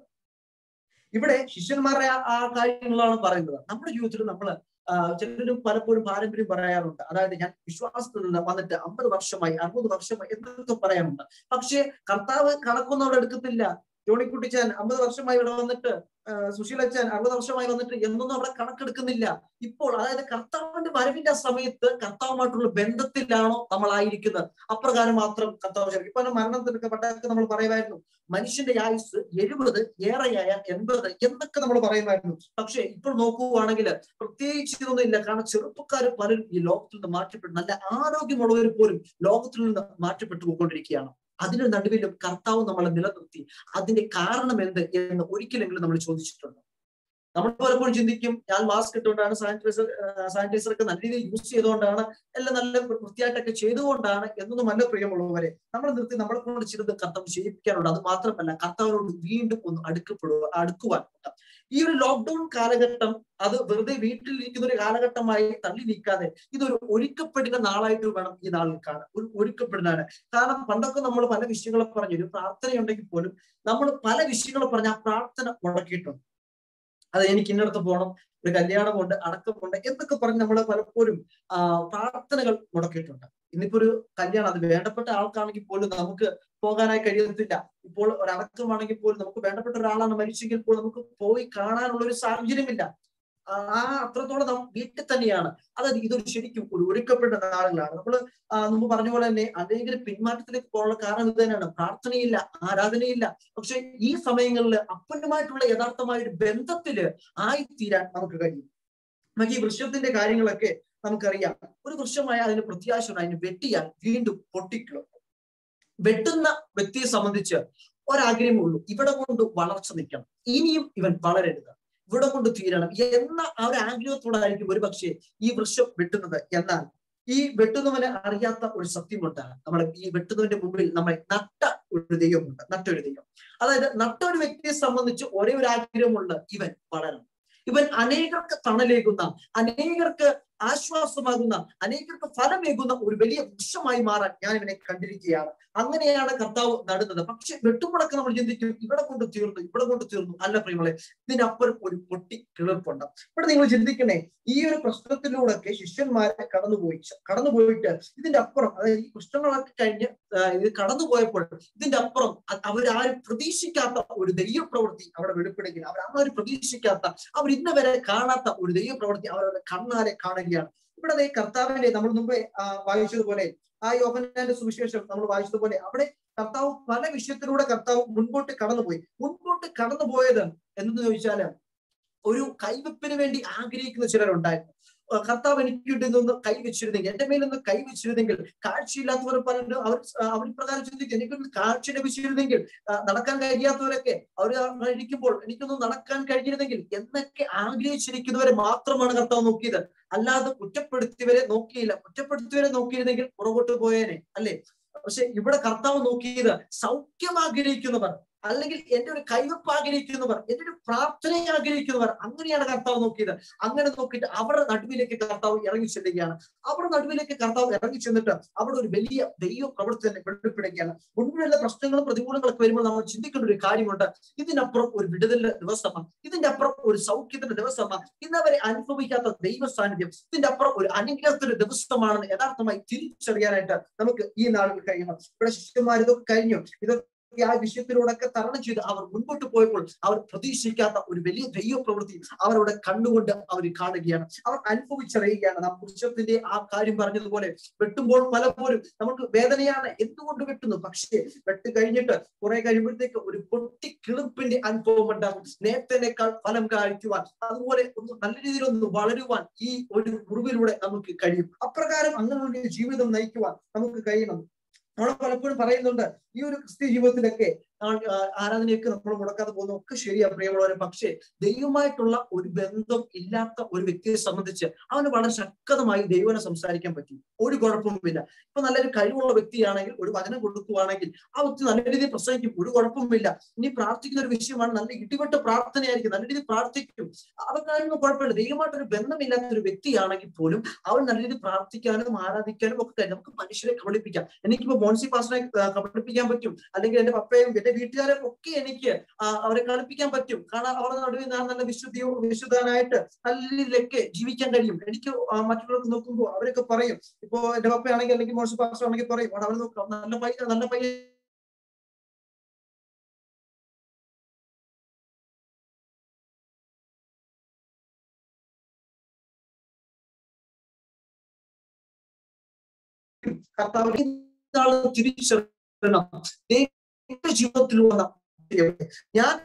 ഇവിടെ ശിഷ്യന്മാരുടെ ആ കാര്യങ്ങളാണ് പറയുന്നത് നമ്മുടെ ജീവിതത്തിൽ നമ്മൾ ചിലരും പലപ്പോഴും പാരമ്പര്യം പറയാറുണ്ട് അതായത് ഞാൻ വിശ്വാസത്തിൽ നിന്ന് വന്നിട്ട് അമ്പത് വർഷമായി അറുപത് വർഷമായി എന്നൊക്കെ പറയാറുണ്ട് പക്ഷേ കർത്താവ് കണക്കൊന്നും എടുക്കത്തില്ല ജോണിക്കുട്ടിച്ചാൻ അമ്പത് വർഷമായി ഇവിടെ വന്നിട്ട് സുശീലച്ചാൻ അറുപത് വർഷമായി വന്നിട്ട് എന്നൊന്നും അവിടെ കണക്കെടുക്കുന്നില്ല ഇപ്പോൾ അതായത് കർത്താവിന്റെ വരവിന്റെ സമയത്ത് കർത്താവുമായിട്ടുള്ള ബന്ധത്തിലാണോ നമ്മളായിരിക്കുന്നത് അപ്രകാരം മാത്രം കർത്താവ് ഇപ്പൊ മരണത്തിനൊക്കെ പണ്ടൊക്കെ നമ്മൾ പറയുമായിരുന്നു മനുഷ്യന്റെ ആയുസ് എഴുപത് ഏറെയായ എൺപത് എന്നൊക്കെ നമ്മൾ പറയുമായിരുന്നു പക്ഷെ ഇപ്പോൾ നോക്കുകയാണെങ്കിൽ പ്രത്യേകിച്ച് ഇതൊന്നുമില്ല കാരണം ചെറുപ്പക്കാർ പലരും ഈ ലോകത്തിൽ നിന്ന് മാറ്റപ്പെട്ടു നല്ല ആരോഗ്യമുള്ളവർ പോലും ലോകത്തിൽ നിന്ന് മാറ്റപ്പെട്ടു പോയിക്കൊണ്ടിരിക്കുകയാണ് അതിന് നടുവിലും കർത്താവ് നമ്മളെ നിലനിർത്തി അതിന്റെ കാരണം എന്ത് എന്ന് ഒരിക്കലെങ്കിലും നമ്മൾ ചോദിച്ചിട്ടുണ്ട് നമ്മൾ പലപ്പോഴും ചിന്തിക്കും ഞാൻ മാസ്ക് ഇട്ടുകൊണ്ടാണ് സാനിറ്റൈസർ സാനിറ്റൈസർ ഒക്കെ നല്ല രീതിയിൽ യൂസ് ചെയ്തുകൊണ്ടാണ് എല്ലാം നല്ല വൃത്തിയായിട്ടൊക്കെ ചെയ്തുകൊണ്ടാണ് എന്നൊന്നും നല്ല പ്രിയമുള്ളവരെ നമ്മൾ നിർത്തി നമ്മളെ കൊണ്ട് ചിലത് കർത്താവ് ചെയ്യിപ്പിക്കാനുണ്ട് അത് മാത്രമല്ല കർത്താവിനോട് വീണ്ടും ഒന്ന് അടുക്കപ്പെടുക അടുക്കുവാൻ ഈ ഒരു ലോക്ക്ഡൌൺ കാലഘട്ടം അത് വെറുതെ വീട്ടിലിരിക്കുന്ന ഒരു കാലഘട്ടമായി തള്ളി നീക്കാതെ ഇതൊരു ഒരുക്കപ്പെടുന്ന നാളായിട്ട് വേണം ഈ നാളിൽ കാണാൻ ഒരു ഒരുക്കപ്പെടുന്നതാണ് കാരണം പണ്ടൊക്കെ നമ്മൾ പല വിഷയങ്ങളെ പറഞ്ഞു ഒരു പ്രാർത്ഥനയുണ്ടെങ്കിൽ പോലും നമ്മൾ പല വിഷയങ്ങളെ പറഞ്ഞ് ആ പ്രാർത്ഥന മുടക്കിയിട്ടുണ്ട് അത് എനിക്ക് ഇന്നടത്ത് പോകണം ഒരു കല്യാണമുണ്ട് അടക്കമുണ്ട് എന്നൊക്കെ പറഞ്ഞ് നമ്മൾ പലപ്പോഴും ആ പ്രാർത്ഥനകൾ മുടക്കിയിട്ടുണ്ട് ഇന്നിപ്പോ ഒരു കല്യാണം അത് വേണ്ടപ്പെട്ട ആൾക്കാണെങ്കിൽ പോലും നമുക്ക് പോകാനായി കഴിയത്തില്ല ഇപ്പോൾ ഒരു അടക്കമാണെങ്കിൽ പോലും നമുക്ക് വേണ്ടപ്പെട്ട ഒരാളാണ് മരിച്ചെങ്കിൽ പോലും നമുക്ക് പോയി കാണാനുള്ള ഒരു സാഹചര്യമില്ല ആ അത്രത്തോളം നാം വീട്ടിൽ തന്നെയാണ് അതായത് ഇതൊരു ശരിക്കും ഒരു ഒരുക്കപ്പെട്ട നാളുകളാണ് നമ്മൾ മുമ്പ് പറഞ്ഞ പോലെ തന്നെ അനേകം പിന്മാറ്റത്തിലേക്ക് പോകാനുള്ള കാരണം ഇത് തന്നെയാണ് പ്രാർത്ഥനയില്ല ആരാധനയില്ല പക്ഷെ ഈ സമയങ്ങളിൽ അപ്പനുമായിട്ടുള്ള യഥാർത്ഥമായ ഒരു ബന്ധത്തില് ആയിത്തീരാൻ നമുക്ക് കഴിയും നമുക്ക് ഈ വൃക്ഷത്തിന്റെ കാര്യങ്ങളൊക്കെ നമുക്കറിയാം ഒരു വൃക്ഷമായ അതിന് പ്രത്യാശ അതിന് വെട്ടിയാൽ വീണ്ടും പൊട്ടിക്കിളും വെട്ടുന്ന വ്യക്തിയെ സംബന്ധിച്ച് ഒരാഗ്രഹമുള്ളൂ ഇവിടെ കൊണ്ട് വളർച്ച നിൽക്കണം ഇനിയും ഇവൻ വളരരുത് ഇവിടെ കൊണ്ട് തീരണം എന്ന ആ ഒരു ആഗ്രഹത്തോടായിരിക്കും ഒരു പക്ഷേ ഈ വൃക്ഷം വെട്ടുന്നത് എന്നാൽ ഈ വെട്ടുന്നവനെ അറിയാത്ത ഒരു സത്യമുണ്ട് നമ്മളെ ഈ വെട്ടുന്നവന്റെ മുമ്പിൽ നമ്മളെ നട്ട ഒരു ദൈവമുണ്ട് നട്ട ഒരു ദൈവം അതായത് നട്ട ഒരു വ്യക്തിയെ സംബന്ധിച്ച് ഒരേ ഒരു ആഗ്രഹമുള്ള ഇവൻ വളരണം ഇവൻ അനേകർക്ക് തണലേകുന്ന അനേകർക്ക് ആശ്വാസമാകുന്ന അനേകർക്ക് ഫലമേകുന്ന ഒരു വലിയ വൃക്ഷമായി മാറാൻ ഞാൻ ഇവനെ കണ്ടിരിക്കുകയാണ് അങ്ങനെയാണ് കർത്താവ് നടുന്നത് പക്ഷെ വെട്ടുമുടക്ക് നമ്മൾ ചിന്തിക്കും ഇവിടെ കൊണ്ട് തീർന്നു ഇവിടെ കൊണ്ട് തീർന്നു അല്ല പ്രിയങ്ങളെ ഇതിനപ്പുറം ഒരു പൊട്ടി കിളിർപ്പുണ്ട് ഇവിടെ നിങ്ങൾ ചിന്തിക്കണേ ഈ ഒരു പ്രശ്നത്തിലൂടെയൊക്കെ ശിഷ്യന്മാരെ കടന്നുപോയി കടന്നുപോയിട്ട് ഇതിന്റെ അപ്പുറം അതായത് ഈ പ്രശ്നങ്ങളൊക്കെ കഴിഞ്ഞ് ഇത് കടന്നുപോയപ്പോൾ ഇതിന്റെ അപ്പുറം അവരാരും പ്രതീക്ഷിക്കാത്ത ഒരു ദൈവപ്രവൃത്തി അവിടെ വെളിപ്പെടുകയാണ് അവരാരും പ്രതീക്ഷിക്കാത്ത അവർ ഇന്ന വരെ കാണാത്ത ഒരു ദൈവപ്രവൃത്തി അവരവരുടെ കണ്ണാരെ കാണുകയാണ് ഇവിടെ കർത്താവിന്റെ നമ്മൾ മുമ്പേ വായിച്ചതുപോലെ ആ യോഹനാന്റെ സുവിശേഷം നമ്മൾ വായിച്ചതുപോലെ അവിടെ കർത്താവ് പല വിഷയത്തിലൂടെ കർത്താവ് മുൻപോട്ട് കടന്നുപോയി മുൻപോട്ട് കടന്നുപോയത് എന്തെന്ന് ചോദിച്ചാല് ഒരു കൈവെപ്പിന് വേണ്ടി ആഗ്രഹിക്കുന്ന ചിലരുണ്ടായിരുന്നു കർത്താവ് എനിക്ക് ഇതൊന്ന് കൈവച്ചിരുന്നെങ്കിൽ എന്റെ മേലൊന്ന് കൈവച്ചിരുന്നെങ്കിൽ കാഴ്ചയില്ലാത്തവർ പലരും അവർ അവർ പ്രകാരം ചിന്തിക്കും എനിക്കൊന്ന് കാഴ്ച ലഭിച്ചിരുന്നെങ്കിൽ നടക്കാൻ കഴിയാത്തവരൊക്കെ അവർ ഇരിക്കുമ്പോൾ എനിക്കൊന്ന് നടക്കാൻ കഴിഞ്ഞിരുന്നെങ്കിൽ എന്നൊക്കെ ആഗ്രഹിച്ചിരിക്കുന്നവരെ മാത്രമാണ് കർത്താവ് നോക്കിയത് അല്ലാതെ കുറ്റപ്പെടുത്തിയവരെ നോക്കിയില്ല കുറ്റപ്പെടുത്തിയവരെ നോക്കിയിരുന്നെങ്കിൽ പുറകോട്ട് പോയേനെ അല്ലേ പക്ഷെ ഇവിടെ കർത്താവ് നോക്കിയത് സൗഖ്യം ആഗ്രഹിക്കുന്നവർ അല്ലെങ്കിൽ എന്റെ ഒരു കൈവപ്പ് ആഗ്രഹിക്കുന്നവർ എന്റെ ഒരു പ്രാർത്ഥനയെ ആഗ്രഹിക്കുന്നവർ അങ്ങനെയാണ് കർത്താവ് നോക്കിയത് അങ്ങനെ നോക്കിയിട്ട് അവരുടെ നടുവിലേക്ക് കർത്താവ് ഇറങ്ങി ചെല്ലുകയാണ് അവരുടെ നടുവിലേക്ക് കർത്താവ് ഇറങ്ങി ചെന്നിട്ട് അവിടെ ഒരു വലിയ ദൈവ പ്രവൃത്തി തന്നെ വെളിപ്പെടുകയാണ് മുൻപിലുള്ള പ്രശ്നങ്ങളും പ്രതികൂലങ്ങളൊക്കെ വരുമ്പോൾ നമ്മൾ ചിന്തിക്കേണ്ട ഒരു കാര്യമുണ്ട് ഇതിനപ്പുറം ഒരു വിടുതലിന്റെ ദിവസമാണ് ഇതിന്റെ അപ്പുറം ഒരു സൗഖ്യത്തിന്റെ ദിവസമാണ് ഇന്നവരെ അനുഭവിക്കാത്ത ദൈവ സാന്നിധ്യം ഇതിന്റെ അപ്പുറം ഒരു അനുഗ്രഹത്തിന്റെ ദിവസമാണെന്ന് യഥാർത്ഥമായി തിരിച്ചറിയാനായിട്ട് നമുക്ക് ഈ നാളുകൾ കഴിയണം ഇവിടെ ശിഷ്യന്മാർ ഇതൊക്കെ കഴിഞ്ഞു ഇതൊക്കെ ആ വിഷയത്തിലൂടെയൊക്കെ തരണം ചെയ്ത് അവർ മുൻപോട്ട് പോയപ്പോൾ അവർ പ്രതീക്ഷിക്കാത്ത ഒരു വലിയ ദൈവ പ്രവൃത്തി അവരുടെ കണ്ണുകൊണ്ട് അവർ കാണുകയാണ് അവർ അനുഭവിച്ചറിയുകയാണ് നാം പുരുഷത്തിന്റെ ആ കാര്യം പറഞ്ഞതുപോലെ വെട്ടുമ്പോൾ പലപ്പോഴും നമുക്ക് വേദനയാണ് എന്തുകൊണ്ട് വെട്ടുന്നു പക്ഷേ വെട്ട് കഴിഞ്ഞിട്ട് കുറെ കഴിയുമ്പോഴത്തേക്ക് ഒരു പൊട്ടി കിളിപ്പിന്റെ അനുഭവം ഉണ്ടാകും നേരത്തേക്കാൾ ഫലം കാഴ്ചവാൻ അതുപോലെ ഒന്ന് നല്ല രീതിയിൽ ഒന്ന് വളരുവാൻ ഈ ഒരു മുറിവിലൂടെ നമുക്ക് കഴിയും അപ്രകാരം അങ്ങനെയുള്ള ജീവിതം നയിക്കുവാൻ നമുക്ക് കഴിയണം നമ്മൾ പലപ്പോഴും പറയുന്നുണ്ട് ഈ ഒരു ക്രിസ്ത്യ ജീവിതത്തിലൊക്കെ ആരാധനയൊക്കെ നമ്മൾ മുടക്കാതെ പോകുന്ന ഒക്കെ ശരിയാ പ്രിയമുള്ളവരെ പക്ഷേ ദൈവമായിട്ടുള്ള ഒരു ബന്ധം ഇല്ലാത്ത ഒരു വ്യക്തിയെ സംബന്ധിച്ച് അവന് വളരെ ശക്തമായി ദൈവനെ സംസാരിക്കാൻ പറ്റും ഒരു കുഴപ്പവുമില്ല ഇപ്പൊ നല്ലൊരു കഴിവുള്ള വ്യക്തിയാണെങ്കിൽ ഒരു വചനം കൊടുക്കുവാണെങ്കിൽ ആ വ്യക്തി നല്ല രീതിയിൽ പ്രസംഗിക്കും ഒരു കുഴപ്പവുമില്ല ഇനി പ്രാർത്ഥിക്കുന്ന ഒരു വിഷയമാണ് നല്ല ഇടിവെട്ട് പ്രാർത്ഥനയായിരിക്കും നല്ല രീതിയിൽ പ്രാർത്ഥിക്കും അതൊക്കെ കുഴപ്പമില്ല ദൈവമായിട്ടൊരു ബന്ധമില്ലാത്ത ഒരു വ്യക്തിയാണെങ്കിൽ പോലും അവൻ നല്ല രീതിയിൽ പ്രാർത്ഥിക്കാനും ആരാധിക്കാനും ഒക്കെ കഴിയും നമുക്ക് മനുഷ്യരെ കബളിപ്പിക്കാം എനിക്കിപ്പോ മോൺസി പാസ്റ്ററെ കബളിപ്പിക്കാൻ പറ്റും അല്ലെങ്കിൽ എന്റെ പപ്പയും എന്റെ വീട്ടുകാരെ ഒക്കെ എനിക്ക് അവരെ കളിപ്പിക്കാൻ പറ്റും കാരണം അവരുടെ നടുവിൽ ഞാൻ നല്ല വിശുദ്ധിയോ വിശുദ്ധനായിട്ട് നല്ല രീതിയിലൊക്കെ ജീവിക്കാൻ കഴിയും എനിക്ക് മറ്റുള്ളവർക്ക് നോക്കുമ്പോൾ അവരൊക്കെ പറയും ഇപ്പോ എന്റെ പപ്പയാണെങ്കിൽ അല്ലെങ്കിൽ മോശം പാസ്റ്റർ ആണെങ്കിൽ പറയും അവർ നോക്കാം നല്ല പയ്യ നല്ല പയ്യ കർത്താവിനെ തിരിച്ചറിയണം ജീവിതത്തിൽ വന്ന ഞാൻ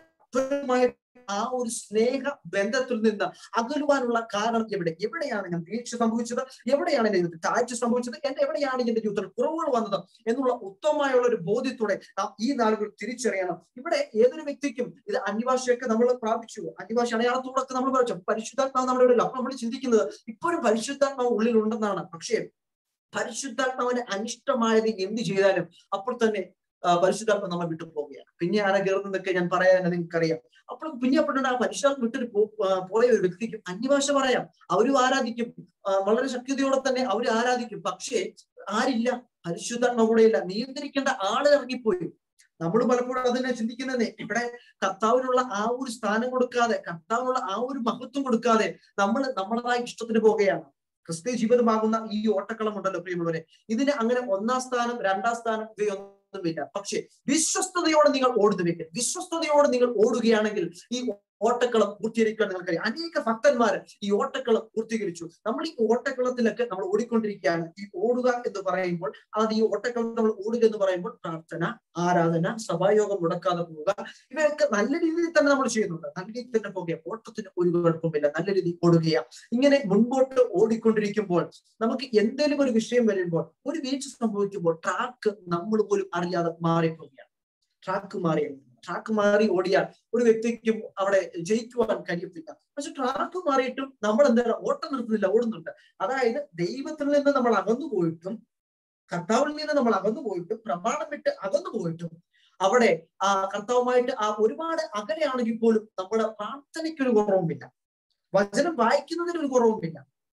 ആ ഒരു സ്നേഹ ബന്ധത്തിൽ നിന്ന് അകലുവാനുള്ള കാരണം എവിടെ എവിടെയാണ് ഞാൻ വീഴ്ച സംഭവിച്ചത് എവിടെയാണ് എന്റെ ജീവിതത്തിൽ താഴ്ച സംഭവിച്ചത് എന്റെ എവിടെയാണ് എന്റെ ജീവിതത്തിൽ കുറവുകൾ വന്നത് എന്നുള്ള ഉത്തമമായുള്ള ഒരു ബോധ്യത്തോടെ ഈ നാളുകൾ തിരിച്ചറിയണം ഇവിടെ ഏതൊരു വ്യക്തിക്കും ഇത് അന്യഭാഷയൊക്കെ നമ്മൾ പ്രാപിച്ചു അന്യഭാഷ അടയാളത്തോടൊക്കെ നമ്മൾ പറഞ്ഞു പരിശുദ്ധാത്മാവ് നമ്മുടെ ഉള്ളിൽ അപ്പൊ നമ്മൾ ചിന്തിക്കുന്നത് ഇപ്പോഴും പരിശുദ്ധാത്മാവ് ഉള്ളിലുണ്ടെന്നാണ് പക്ഷേ പരിശുദ്ധാത്മാവിന് അനിഷ്ടമായത് എന്ത് ചെയ്താലും അപ്പോൾ തന്നെ പരിശുദ്ധാത്മ നമ്മൾ വിട്ടു പോവുകയാണ് പിന്നെ ആരാ കയറുന്നതൊക്കെ ഞാൻ പറയാൻ നിങ്ങൾക്കറിയാം അപ്പോൾ കുഞ്ഞപ്പെട്ടുണ്ട് ആ പരിശുദ്ധാത്മ വിട്ടിട്ട് പോയ ഒരു വ്യക്തിക്ക് അന്യഭാഷ പറയാം അവരും ആരാധിക്കും വളരെ ശക്തിയോടെ തന്നെ അവർ ആരാധിക്കും പക്ഷേ ആരില്ല പരിശുദ്ധാത്മ കൂടെയില്ല നിയന്ത്രിക്കേണ്ട ആള് ഇറങ്ങിപ്പോയി നമ്മൾ പലപ്പോഴും അതിനെ ചിന്തിക്കുന്നത് ഇവിടെ കർത്താവിനുള്ള ആ ഒരു സ്ഥാനം കൊടുക്കാതെ കർത്താവിനുള്ള ആ ഒരു മഹത്വം കൊടുക്കാതെ നമ്മൾ നമ്മളതായ ഇഷ്ടത്തിന് പോവുകയാണ് ക്രിസ്ത്യ ജീവിതമാകുന്ന ഈ ഓട്ടക്കളം ഉണ്ടല്ലോ പ്രിയമുള്ളവരെ ഇതിന് അങ്ങനെ ഒന്നാം സ്ഥാനം രണ്ടാം സ്ഥാനം ഇവയൊന്നുമില്ല പക്ഷേ വിശ്വസ്തയോടെ നിങ്ങൾ ഓടുന്നുവെങ്കിൽ വിശ്വസ്തയോടെ നിങ്ങൾ ഓടുകയാണെങ്കിൽ ഈ ഓട്ടക്കളം പൂർത്തീകരിക്കാൻ നിങ്ങൾക്കറിയാം അനേക ഭക്തന്മാർ ഈ ഓട്ടക്കളം പൂർത്തീകരിച്ചു നമ്മൾ ഈ ഓട്ടക്കളത്തിലൊക്കെ നമ്മൾ ഓടിക്കൊണ്ടിരിക്കുകയാണ് ഈ ഓടുക എന്ന് പറയുമ്പോൾ അത് ഈ ഓട്ടക്കളം നമ്മൾ ഓടുക എന്ന് പറയുമ്പോൾ പ്രാർത്ഥന ആരാധന സഭായോഗം മുടക്കാതെ പോവുക ഇവയൊക്കെ നല്ല രീതിയിൽ തന്നെ നമ്മൾ ചെയ്യുന്നുണ്ട് നല്ല രീതിയിൽ തന്നെ പോകുക ഓട്ടത്തിന് ഒരു കുഴപ്പമില്ല നല്ല രീതിയിൽ ഓടുകയാണ് ഇങ്ങനെ മുൻപോട്ട് ഓടിക്കൊണ്ടിരിക്കുമ്പോൾ നമുക്ക് എന്തെങ്കിലും ഒരു വിഷയം വരുമ്പോൾ ഒരു വീഴ്ച സംഭവിക്കുമ്പോൾ ട്രാക്ക് നമ്മൾ പോലും അറിയാതെ മാറിപ്പോവുകയാണ് ട്രാക്ക് മാറിയാണ് ട്രാക്ക് മാറി ഓടിയാൽ ഒരു വ്യക്തിക്കും അവിടെ ജയിക്കുവാൻ കഴിയത്തില്ല പക്ഷെ ട്രാക്ക് മാറിയിട്ടും നമ്മൾ എന്താണ് ഓട്ടം നിർത്തുന്നില്ല ഓടുന്നുണ്ട് അതായത് ദൈവത്തിൽ നിന്ന് നമ്മൾ അകന്നു പോയിട്ടും കർത്താവിൽ നിന്ന് നമ്മൾ അകന്നു പോയിട്ടും പ്രമാണം വിട്ട് അകന്നു പോയിട്ടും അവിടെ ആ കർത്താവുമായിട്ട് ആ ഒരുപാട് അകലെയാണെങ്കിൽ പോലും നമ്മുടെ പ്രാർത്ഥനയ്ക്ക് ഒരു കുറവുമില്ല വചനം വായിക്കുന്നതിന് ഒരു കുറവുമില്ല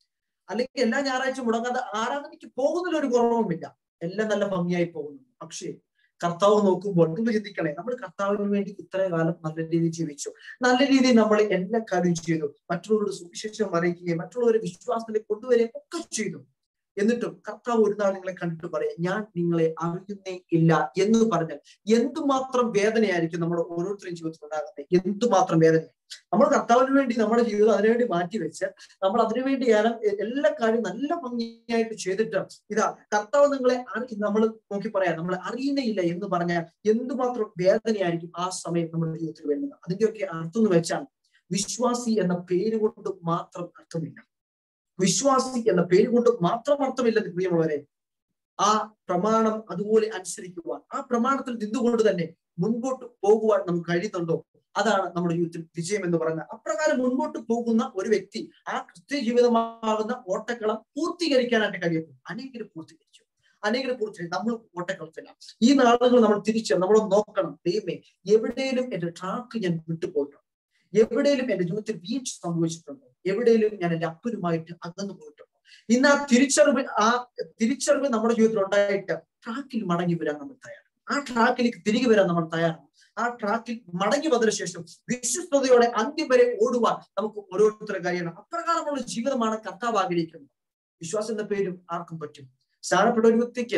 അല്ലെങ്കിൽ എല്ലാ ഞായറാഴ്ച മുടങ്ങാതെ ആരാധനയ്ക്ക് പോകുന്നതിൽ ഒരു കുറവുമില്ല എല്ലാം നല്ല ഭംഗിയായി പോകുന്നു പക്ഷേ കർത്താവ് നോക്കുമ്പോൾ നിങ്ങൾ ചിന്തിക്കണേ നമ്മൾ കർത്താവിന് വേണ്ടി ഇത്രയും കാലം നല്ല രീതിയിൽ ജീവിച്ചു നല്ല രീതിയിൽ നമ്മൾ എല്ലാ കാര്യവും ചെയ്തു മറ്റുള്ളവരുടെ സുവിശേഷം അറിയിക്കുകയും മറ്റുള്ളവരെ വിശ്വാസത്തിലേക്ക് കൊണ്ടുവരികയും ഒക്കെ ചെയ്തു എന്നിട്ടും കർത്താവ് ഒരു നാൾ നിങ്ങളെ കണ്ടിട്ട് പറയാം ഞാൻ നിങ്ങളെ അറിയുന്നേ ഇല്ല എന്ന് പറഞ്ഞാൽ എന്തുമാത്രം വേദനയായിരിക്കും നമ്മുടെ ഓരോരുത്തരും ജീവിതത്തിൽ ഉണ്ടാകുന്നത് എന്തുമാത്രം വേദന നമ്മൾ കർത്താവിന് വേണ്ടി നമ്മുടെ ജീവിതം അതിനുവേണ്ടി മാറ്റിവെച്ച് നമ്മൾ അതിനുവേണ്ടി ഞാൻ എല്ലാ കാര്യവും നല്ല ഭംഗിയായിട്ട് ചെയ്തിട്ട് ഇതാ കർത്താവ് നിങ്ങളെ അറി നമ്മൾ നോക്കി പറയാം നമ്മളെ അറിയുന്നേയില്ല എന്ന് പറഞ്ഞാൽ എന്തുമാത്രം വേദനയായിരിക്കും ആ സമയം നമ്മുടെ ജീവിതത്തിൽ വരുന്നത് അതിന്റെയൊക്കെ അർത്ഥം എന്ന് വെച്ചാൽ വിശ്വാസി എന്ന പേര് കൊണ്ട് മാത്രം അർത്ഥമില്ല വിശ്വാസി എന്ന പേര് കൊണ്ട് മാത്രം അർത്ഥമില്ലെന്ന് പ്രിയമുള്ളവരെ ആ പ്രമാണം അതുപോലെ അനുസരിക്കുവാൻ ആ പ്രമാണത്തിൽ നിന്നുകൊണ്ട് തന്നെ മുൻപോട്ട് പോകുവാൻ നമുക്ക് കഴിയുന്നുണ്ടോ അതാണ് നമ്മുടെ ജീവിതത്തിൽ വിജയം എന്ന് പറയുന്നത് അപ്രകാരം മുൻപോട്ട് പോകുന്ന ഒരു വ്യക്തി ആ ക്രിസ്ത്യ ജീവിതമാകുന്ന ഓട്ടക്കളം പൂർത്തീകരിക്കാനായിട്ട് കഴിയുന്നു അനേകര് പൂർത്തീകരിച്ചു അനേകരെ പൂർത്തീകരിച്ചു നമ്മൾ ഓട്ടക്കളത്തില്ല ഈ നാളുകൾ നമ്മൾ തിരിച്ച് നമ്മൾ നോക്കണം ദൈവമേ എവിടെയും എന്റെ ട്രാക്ക് ഞാൻ വിട്ടുപോയിട്ടുണ്ടോ എവിടെയും എന്റെ ജീവിതത്തിൽ വീഴ്ച സംഭവിച്ചിട്ടുണ്ടോ എവിടെയും ഞാൻ എന്റെ അപ്പനുമായിട്ട് അകന്നു പോയിട്ടുണ്ടോ ഇന്ന് ആ തിരിച്ചറിവ് ആ തിരിച്ചറിവ് നമ്മുടെ ജീവിതത്തിൽ ഉണ്ടായിട്ട് ട്രാക്കിൽ മടങ്ങി വരാൻ നമ്മൾ തയ്യാറാണ് ആ ട്രാക്കിലേക്ക് തിരികെ വരാൻ നമ്മൾ തയ്യാറാണ് ആ ട്രാക്കിൽ മടങ്ങി വന്നതിന് ശേഷം വിശ്വസ്തയോടെ അന്ത്യം വരെ ഓടുവാൻ നമുക്ക് ഓരോരുത്തരുടെ കഴിയണം അപ്രകാരമുള്ള ജീവിതമാണ് കർത്താവ് ആഗ്രഹിക്കുന്നത് വിശ്വാസം എന്ന പേരും ആർക്കും പറ്റും സ്ഥാനപ്പെട്ട ഒരു വ്യക്തിക്ക്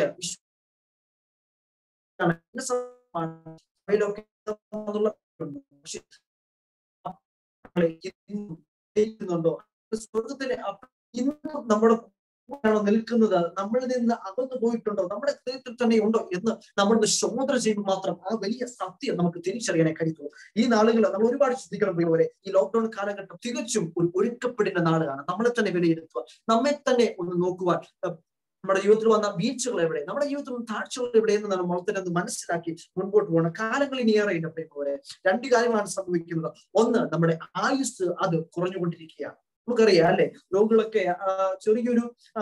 പക്ഷെ ണ്ടോ സ്വർഗത്തിലെ ഇന്നും നമ്മുടെ ആണോ നിൽക്കുന്നത് നമ്മളിൽ നിന്ന് അകന്നു പോയിട്ടുണ്ടോ നമ്മുടെ ഹൃദയത്തിൽ തന്നെ ഉണ്ടോ എന്ന് നമ്മളൊന്ന് ശോധന ചെയ്യുമ്പോൾ മാത്രം ആ വലിയ സത്യം നമുക്ക് തിരിച്ചറിയാനേ കഴിയുള്ളൂ ഈ നാളുകൾ നമ്മൾ ഒരുപാട് ചിന്തിക്കണം പോലെ ഈ ലോക്ക്ഡൌൺ കാലഘട്ടം തികച്ചും ഒരു ഒരുക്കപ്പെടുന്ന നാളുകളാണ് നമ്മളെ തന്നെ വിലയിരുത്തുക നമ്മെ തന്നെ ഒന്ന് നോക്കുവാൻ നമ്മുടെ ജീവിതത്തിൽ വന്ന വീഴ്ചകൾ എവിടെ നമ്മുടെ ജീവിതത്തിൽ വന്ന താഴ്ചകൾ എവിടെ എന്ന് നമ്മൾ തന്നെ ഒന്ന് മനസ്സിലാക്കി മുൻപോട്ട് പോകണം കാലങ്ങൾ ഇനി ഏറെ ഇല്ല പോലെ രണ്ട് കാര്യമാണ് സംഭവിക്കുന്നത് ഒന്ന് നമ്മുടെ ആയുസ് അത് കുറഞ്ഞുകൊണ്ടിരിക്കുകയാണ് നമുക്കറിയാം അല്ലെ രോഗികളൊക്കെ ചെറിയൊരു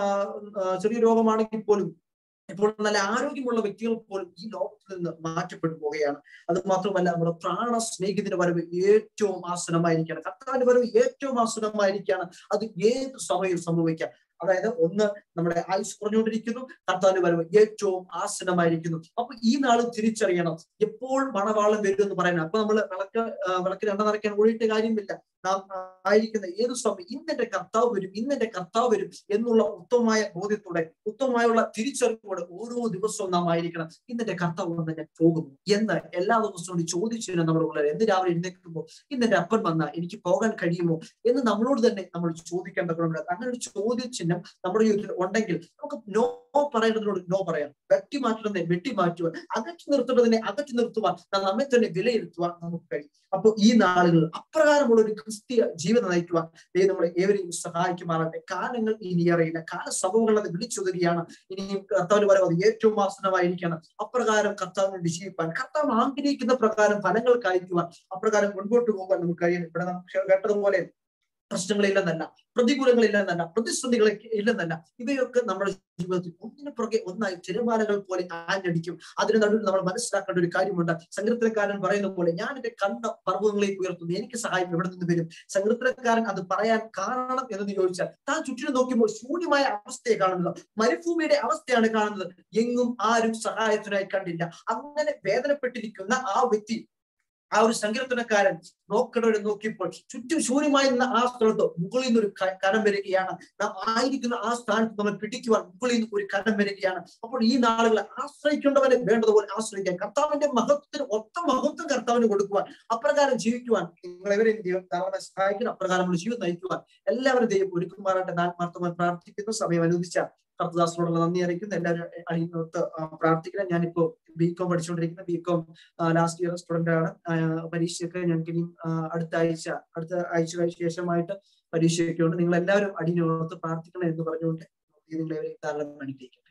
ചെറിയ രോഗമാണെങ്കിൽ പോലും ഇപ്പോൾ നല്ല ആരോഗ്യമുള്ള വ്യക്തികൾ പോലും ഈ ലോകത്തിൽ നിന്ന് മാറ്റപ്പെട്ടു പോവുകയാണ് അത് മാത്രമല്ല നമ്മുടെ പ്രാണ സ്നേഹിതന്റെ വരവ് ഏറ്റവും ആസനമായിരിക്കുകയാണ് കർത്താവിന്റെ വരവ് ഏറ്റവും ആസനമായിരിക്കുകയാണ് അത് ഏത് സമയവും സംഭവിക്കാം അതായത് ഒന്ന് നമ്മുടെ ആയുസ് കുറഞ്ഞുകൊണ്ടിരിക്കുന്നു കർത്താവിന്റെ വരവ് ഏറ്റവും ആസനമായിരിക്കുന്നു അപ്പൊ ഈ നാൾ തിരിച്ചറിയണം എപ്പോൾ മണവാളം വരും എന്ന് പറയുന്നത് അപ്പൊ നമ്മൾ വിളക്ക് വിളക്ക് രണ്ട നിറയ്ക്കാൻ ഓടിയിട്ട് കാര്യമില്ല നാം ആയിരിക്കുന്ന ഏത് സമയം ഇന്നെന്റെ കർത്താവ് വരും ഇന്നെന്റെ കർത്താവ് വരും എന്നുള്ള ഉത്തമമായ ബോധ്യത്തോടെ ഉത്തമമായുള്ള തിരിച്ചറിവോടെ ഓരോ ദിവസവും നാം ആയിരിക്കണം ഇന്നെന്റെ കർത്താവ് വന്ന് ഞാൻ പോകുന്നു എന്ന് എല്ലാ ദിവസവും ചോദിച്ചു നമ്മുടെ ഉള്ളത് എന്ന് രാവിലെ എഴുന്നേൽക്കുമ്പോൾ ഇന്നെന്റെ അപ്പൻ വന്ന എനിക്ക് പോകാൻ കഴിയുമോ എന്ന് നമ്മളോട് തന്നെ നമ്മൾ ചോദിക്കേണ്ടതുണ്ട് അങ്ങനെ ഒരു ചോദ്യചിഹ്നം നമ്മുടെ ജീവിതത്തിൽ ഉണ്ടെങ്കിൽ നമുക്ക് നോ പറയേണ്ടതിനോട് നോ പറയാം വെട്ടി മാറ്റുന്നതിനെ വെട്ടി മാറ്റുവാൻ അകറ്റി നിർത്തുന്നതിനെ അകറ്റി നിർത്തുവാൻ നമ്മെ തന്നെ വിലയിരുത്തുവാൻ നമുക്ക് കഴിയും അപ്പോൾ ഈ നാളുകൾ അപ്രകാരമുള്ള ഒരു ക്രിസ്തീയ ജീവിതം നയിക്കുവാൻ ദൈവം നമ്മളെ ഏവരെയും സഹായിക്കുമാറാട്ടെ കാലങ്ങൾ ഇനി അറിയില്ല കാല സംഭവങ്ങൾ അത് വിളിച്ചൊതുകയാണ് ഇനിയും കർത്താവിന് വരവ് അത് ഏറ്റവും ആസനമായിരിക്കണം അപ്രകാരം കർത്താവിന് വേണ്ടി ജീവിപ്പാൻ കർത്താവ് ആഗ്രഹിക്കുന്ന പ്രകാരം ഫലങ്ങൾ കായ്ക്കുവാൻ അപ്രകാരം മുൻപോട്ട് പോകാൻ നമുക്ക് കഴിയണം ഇവിടെ നമുക്ക് കേട്ടതുപോലെ പ്രശ്നങ്ങളില്ലെന്നല്ല പ്രതികൂലങ്ങളില്ലെന്നല്ല പ്രതിസന്ധികൾ ഇല്ലെന്നല്ല ഇവയൊക്കെ നമ്മുടെ ജീവിതത്തിൽ ഒന്നിനു പുറകെ ഒന്നായി തിരമാലകൾ പോലെ ആഞ്ഞടിക്കും അതിന് നടുവിൽ നമ്മൾ മനസ്സിലാക്കേണ്ട ഒരു കാര്യമുണ്ട് സങ്കീർത്തനക്കാരൻ പറയുന്ന പോലെ ഞാൻ എന്റെ കണ്ണ പർവ്വതങ്ങളിലേക്ക് ഉയർത്തുന്നു എനിക്ക് സഹായം എവിടെ നിന്ന് വരും സങ്കീർത്തനക്കാരൻ അത് പറയാൻ കാരണം എന്ന് ചോദിച്ചാൽ താൻ ചുറ്റിനും നോക്കുമ്പോൾ ശൂന്യമായ അവസ്ഥയെ കാണുന്നത് മരുഭൂമിയുടെ അവസ്ഥയാണ് കാണുന്നത് എങ്ങും ആരും സഹായത്തിനായി കണ്ടില്ല അങ്ങനെ വേദനപ്പെട്ടിരിക്കുന്ന ആ വ്യക്തി ആ ഒരു സങ്കീർത്തനക്കാരൻ നോക്കണവരെ നോക്കിയപ്പോൾ ചുറ്റും ശൂന്യമായിരുന്ന ആ സ്ഥലത്ത് മുകളിൽ നിന്ന് ഒരു കരം വരികയാണ് നാം ആയിരിക്കുന്ന ആ സ്ഥാനത്ത് നമ്മൾ പിടിക്കുവാൻ മുകളിൽ നിന്ന് ഒരു കരം വരികയാണ് അപ്പോൾ ഈ നാളുകളെ ആശ്രയിക്കേണ്ടവരെ വേണ്ടതുപോലെ ആശ്രയിക്കാൻ കർത്താവിന്റെ മഹത്വത്തിന് ഒത്ത മഹത്വം കർത്താവിന് കൊടുക്കുവാൻ അപ്രകാരം ജീവിക്കുവാൻ നിങ്ങളെവരെയും ദൈവം കർത്താവിനെ സഹായിക്കണം അപ്രകാരമുള്ള ജീവിതം നയിക്കുവാൻ എല്ലാവരും ദൈവം ഒരുക്കുമാറായിട്ട് ആത്മാർത്ഥമായി പ്രാർത്ഥിക്കുന്ന സമയം അനുവദിച്ച കർത്തദാസിനോടുള്ള നന്ദി അറിയിക്കുന്നു എല്ലാവരും അഴിഞ്ഞോട്ട് പ്രാർത്ഥിക്കണം ഞാനിപ്പോ ബി കോം പഠിച്ചുകൊണ്ടിരിക്കുന്ന B com last year student ആണ് പരീക്ഷയൊക്കെ ഞങ്ങൾക്ക് ഇനിയും അടുത്ത ആഴ്ച അടുത്ത ആഴ്ച ശേഷമായിട്ട് പരീക്ഷയൊക്കെ ഉണ്ട് നിങ്ങൾ എല്ലാവരും അടിഞ്ഞോർത്ത് പ്രാർത്ഥിക്കണം എന്ന് പറഞ്ഞുകൊണ്ട് നിങ്ങളെ ധാരാളം അനുഗ്രഹിക്കും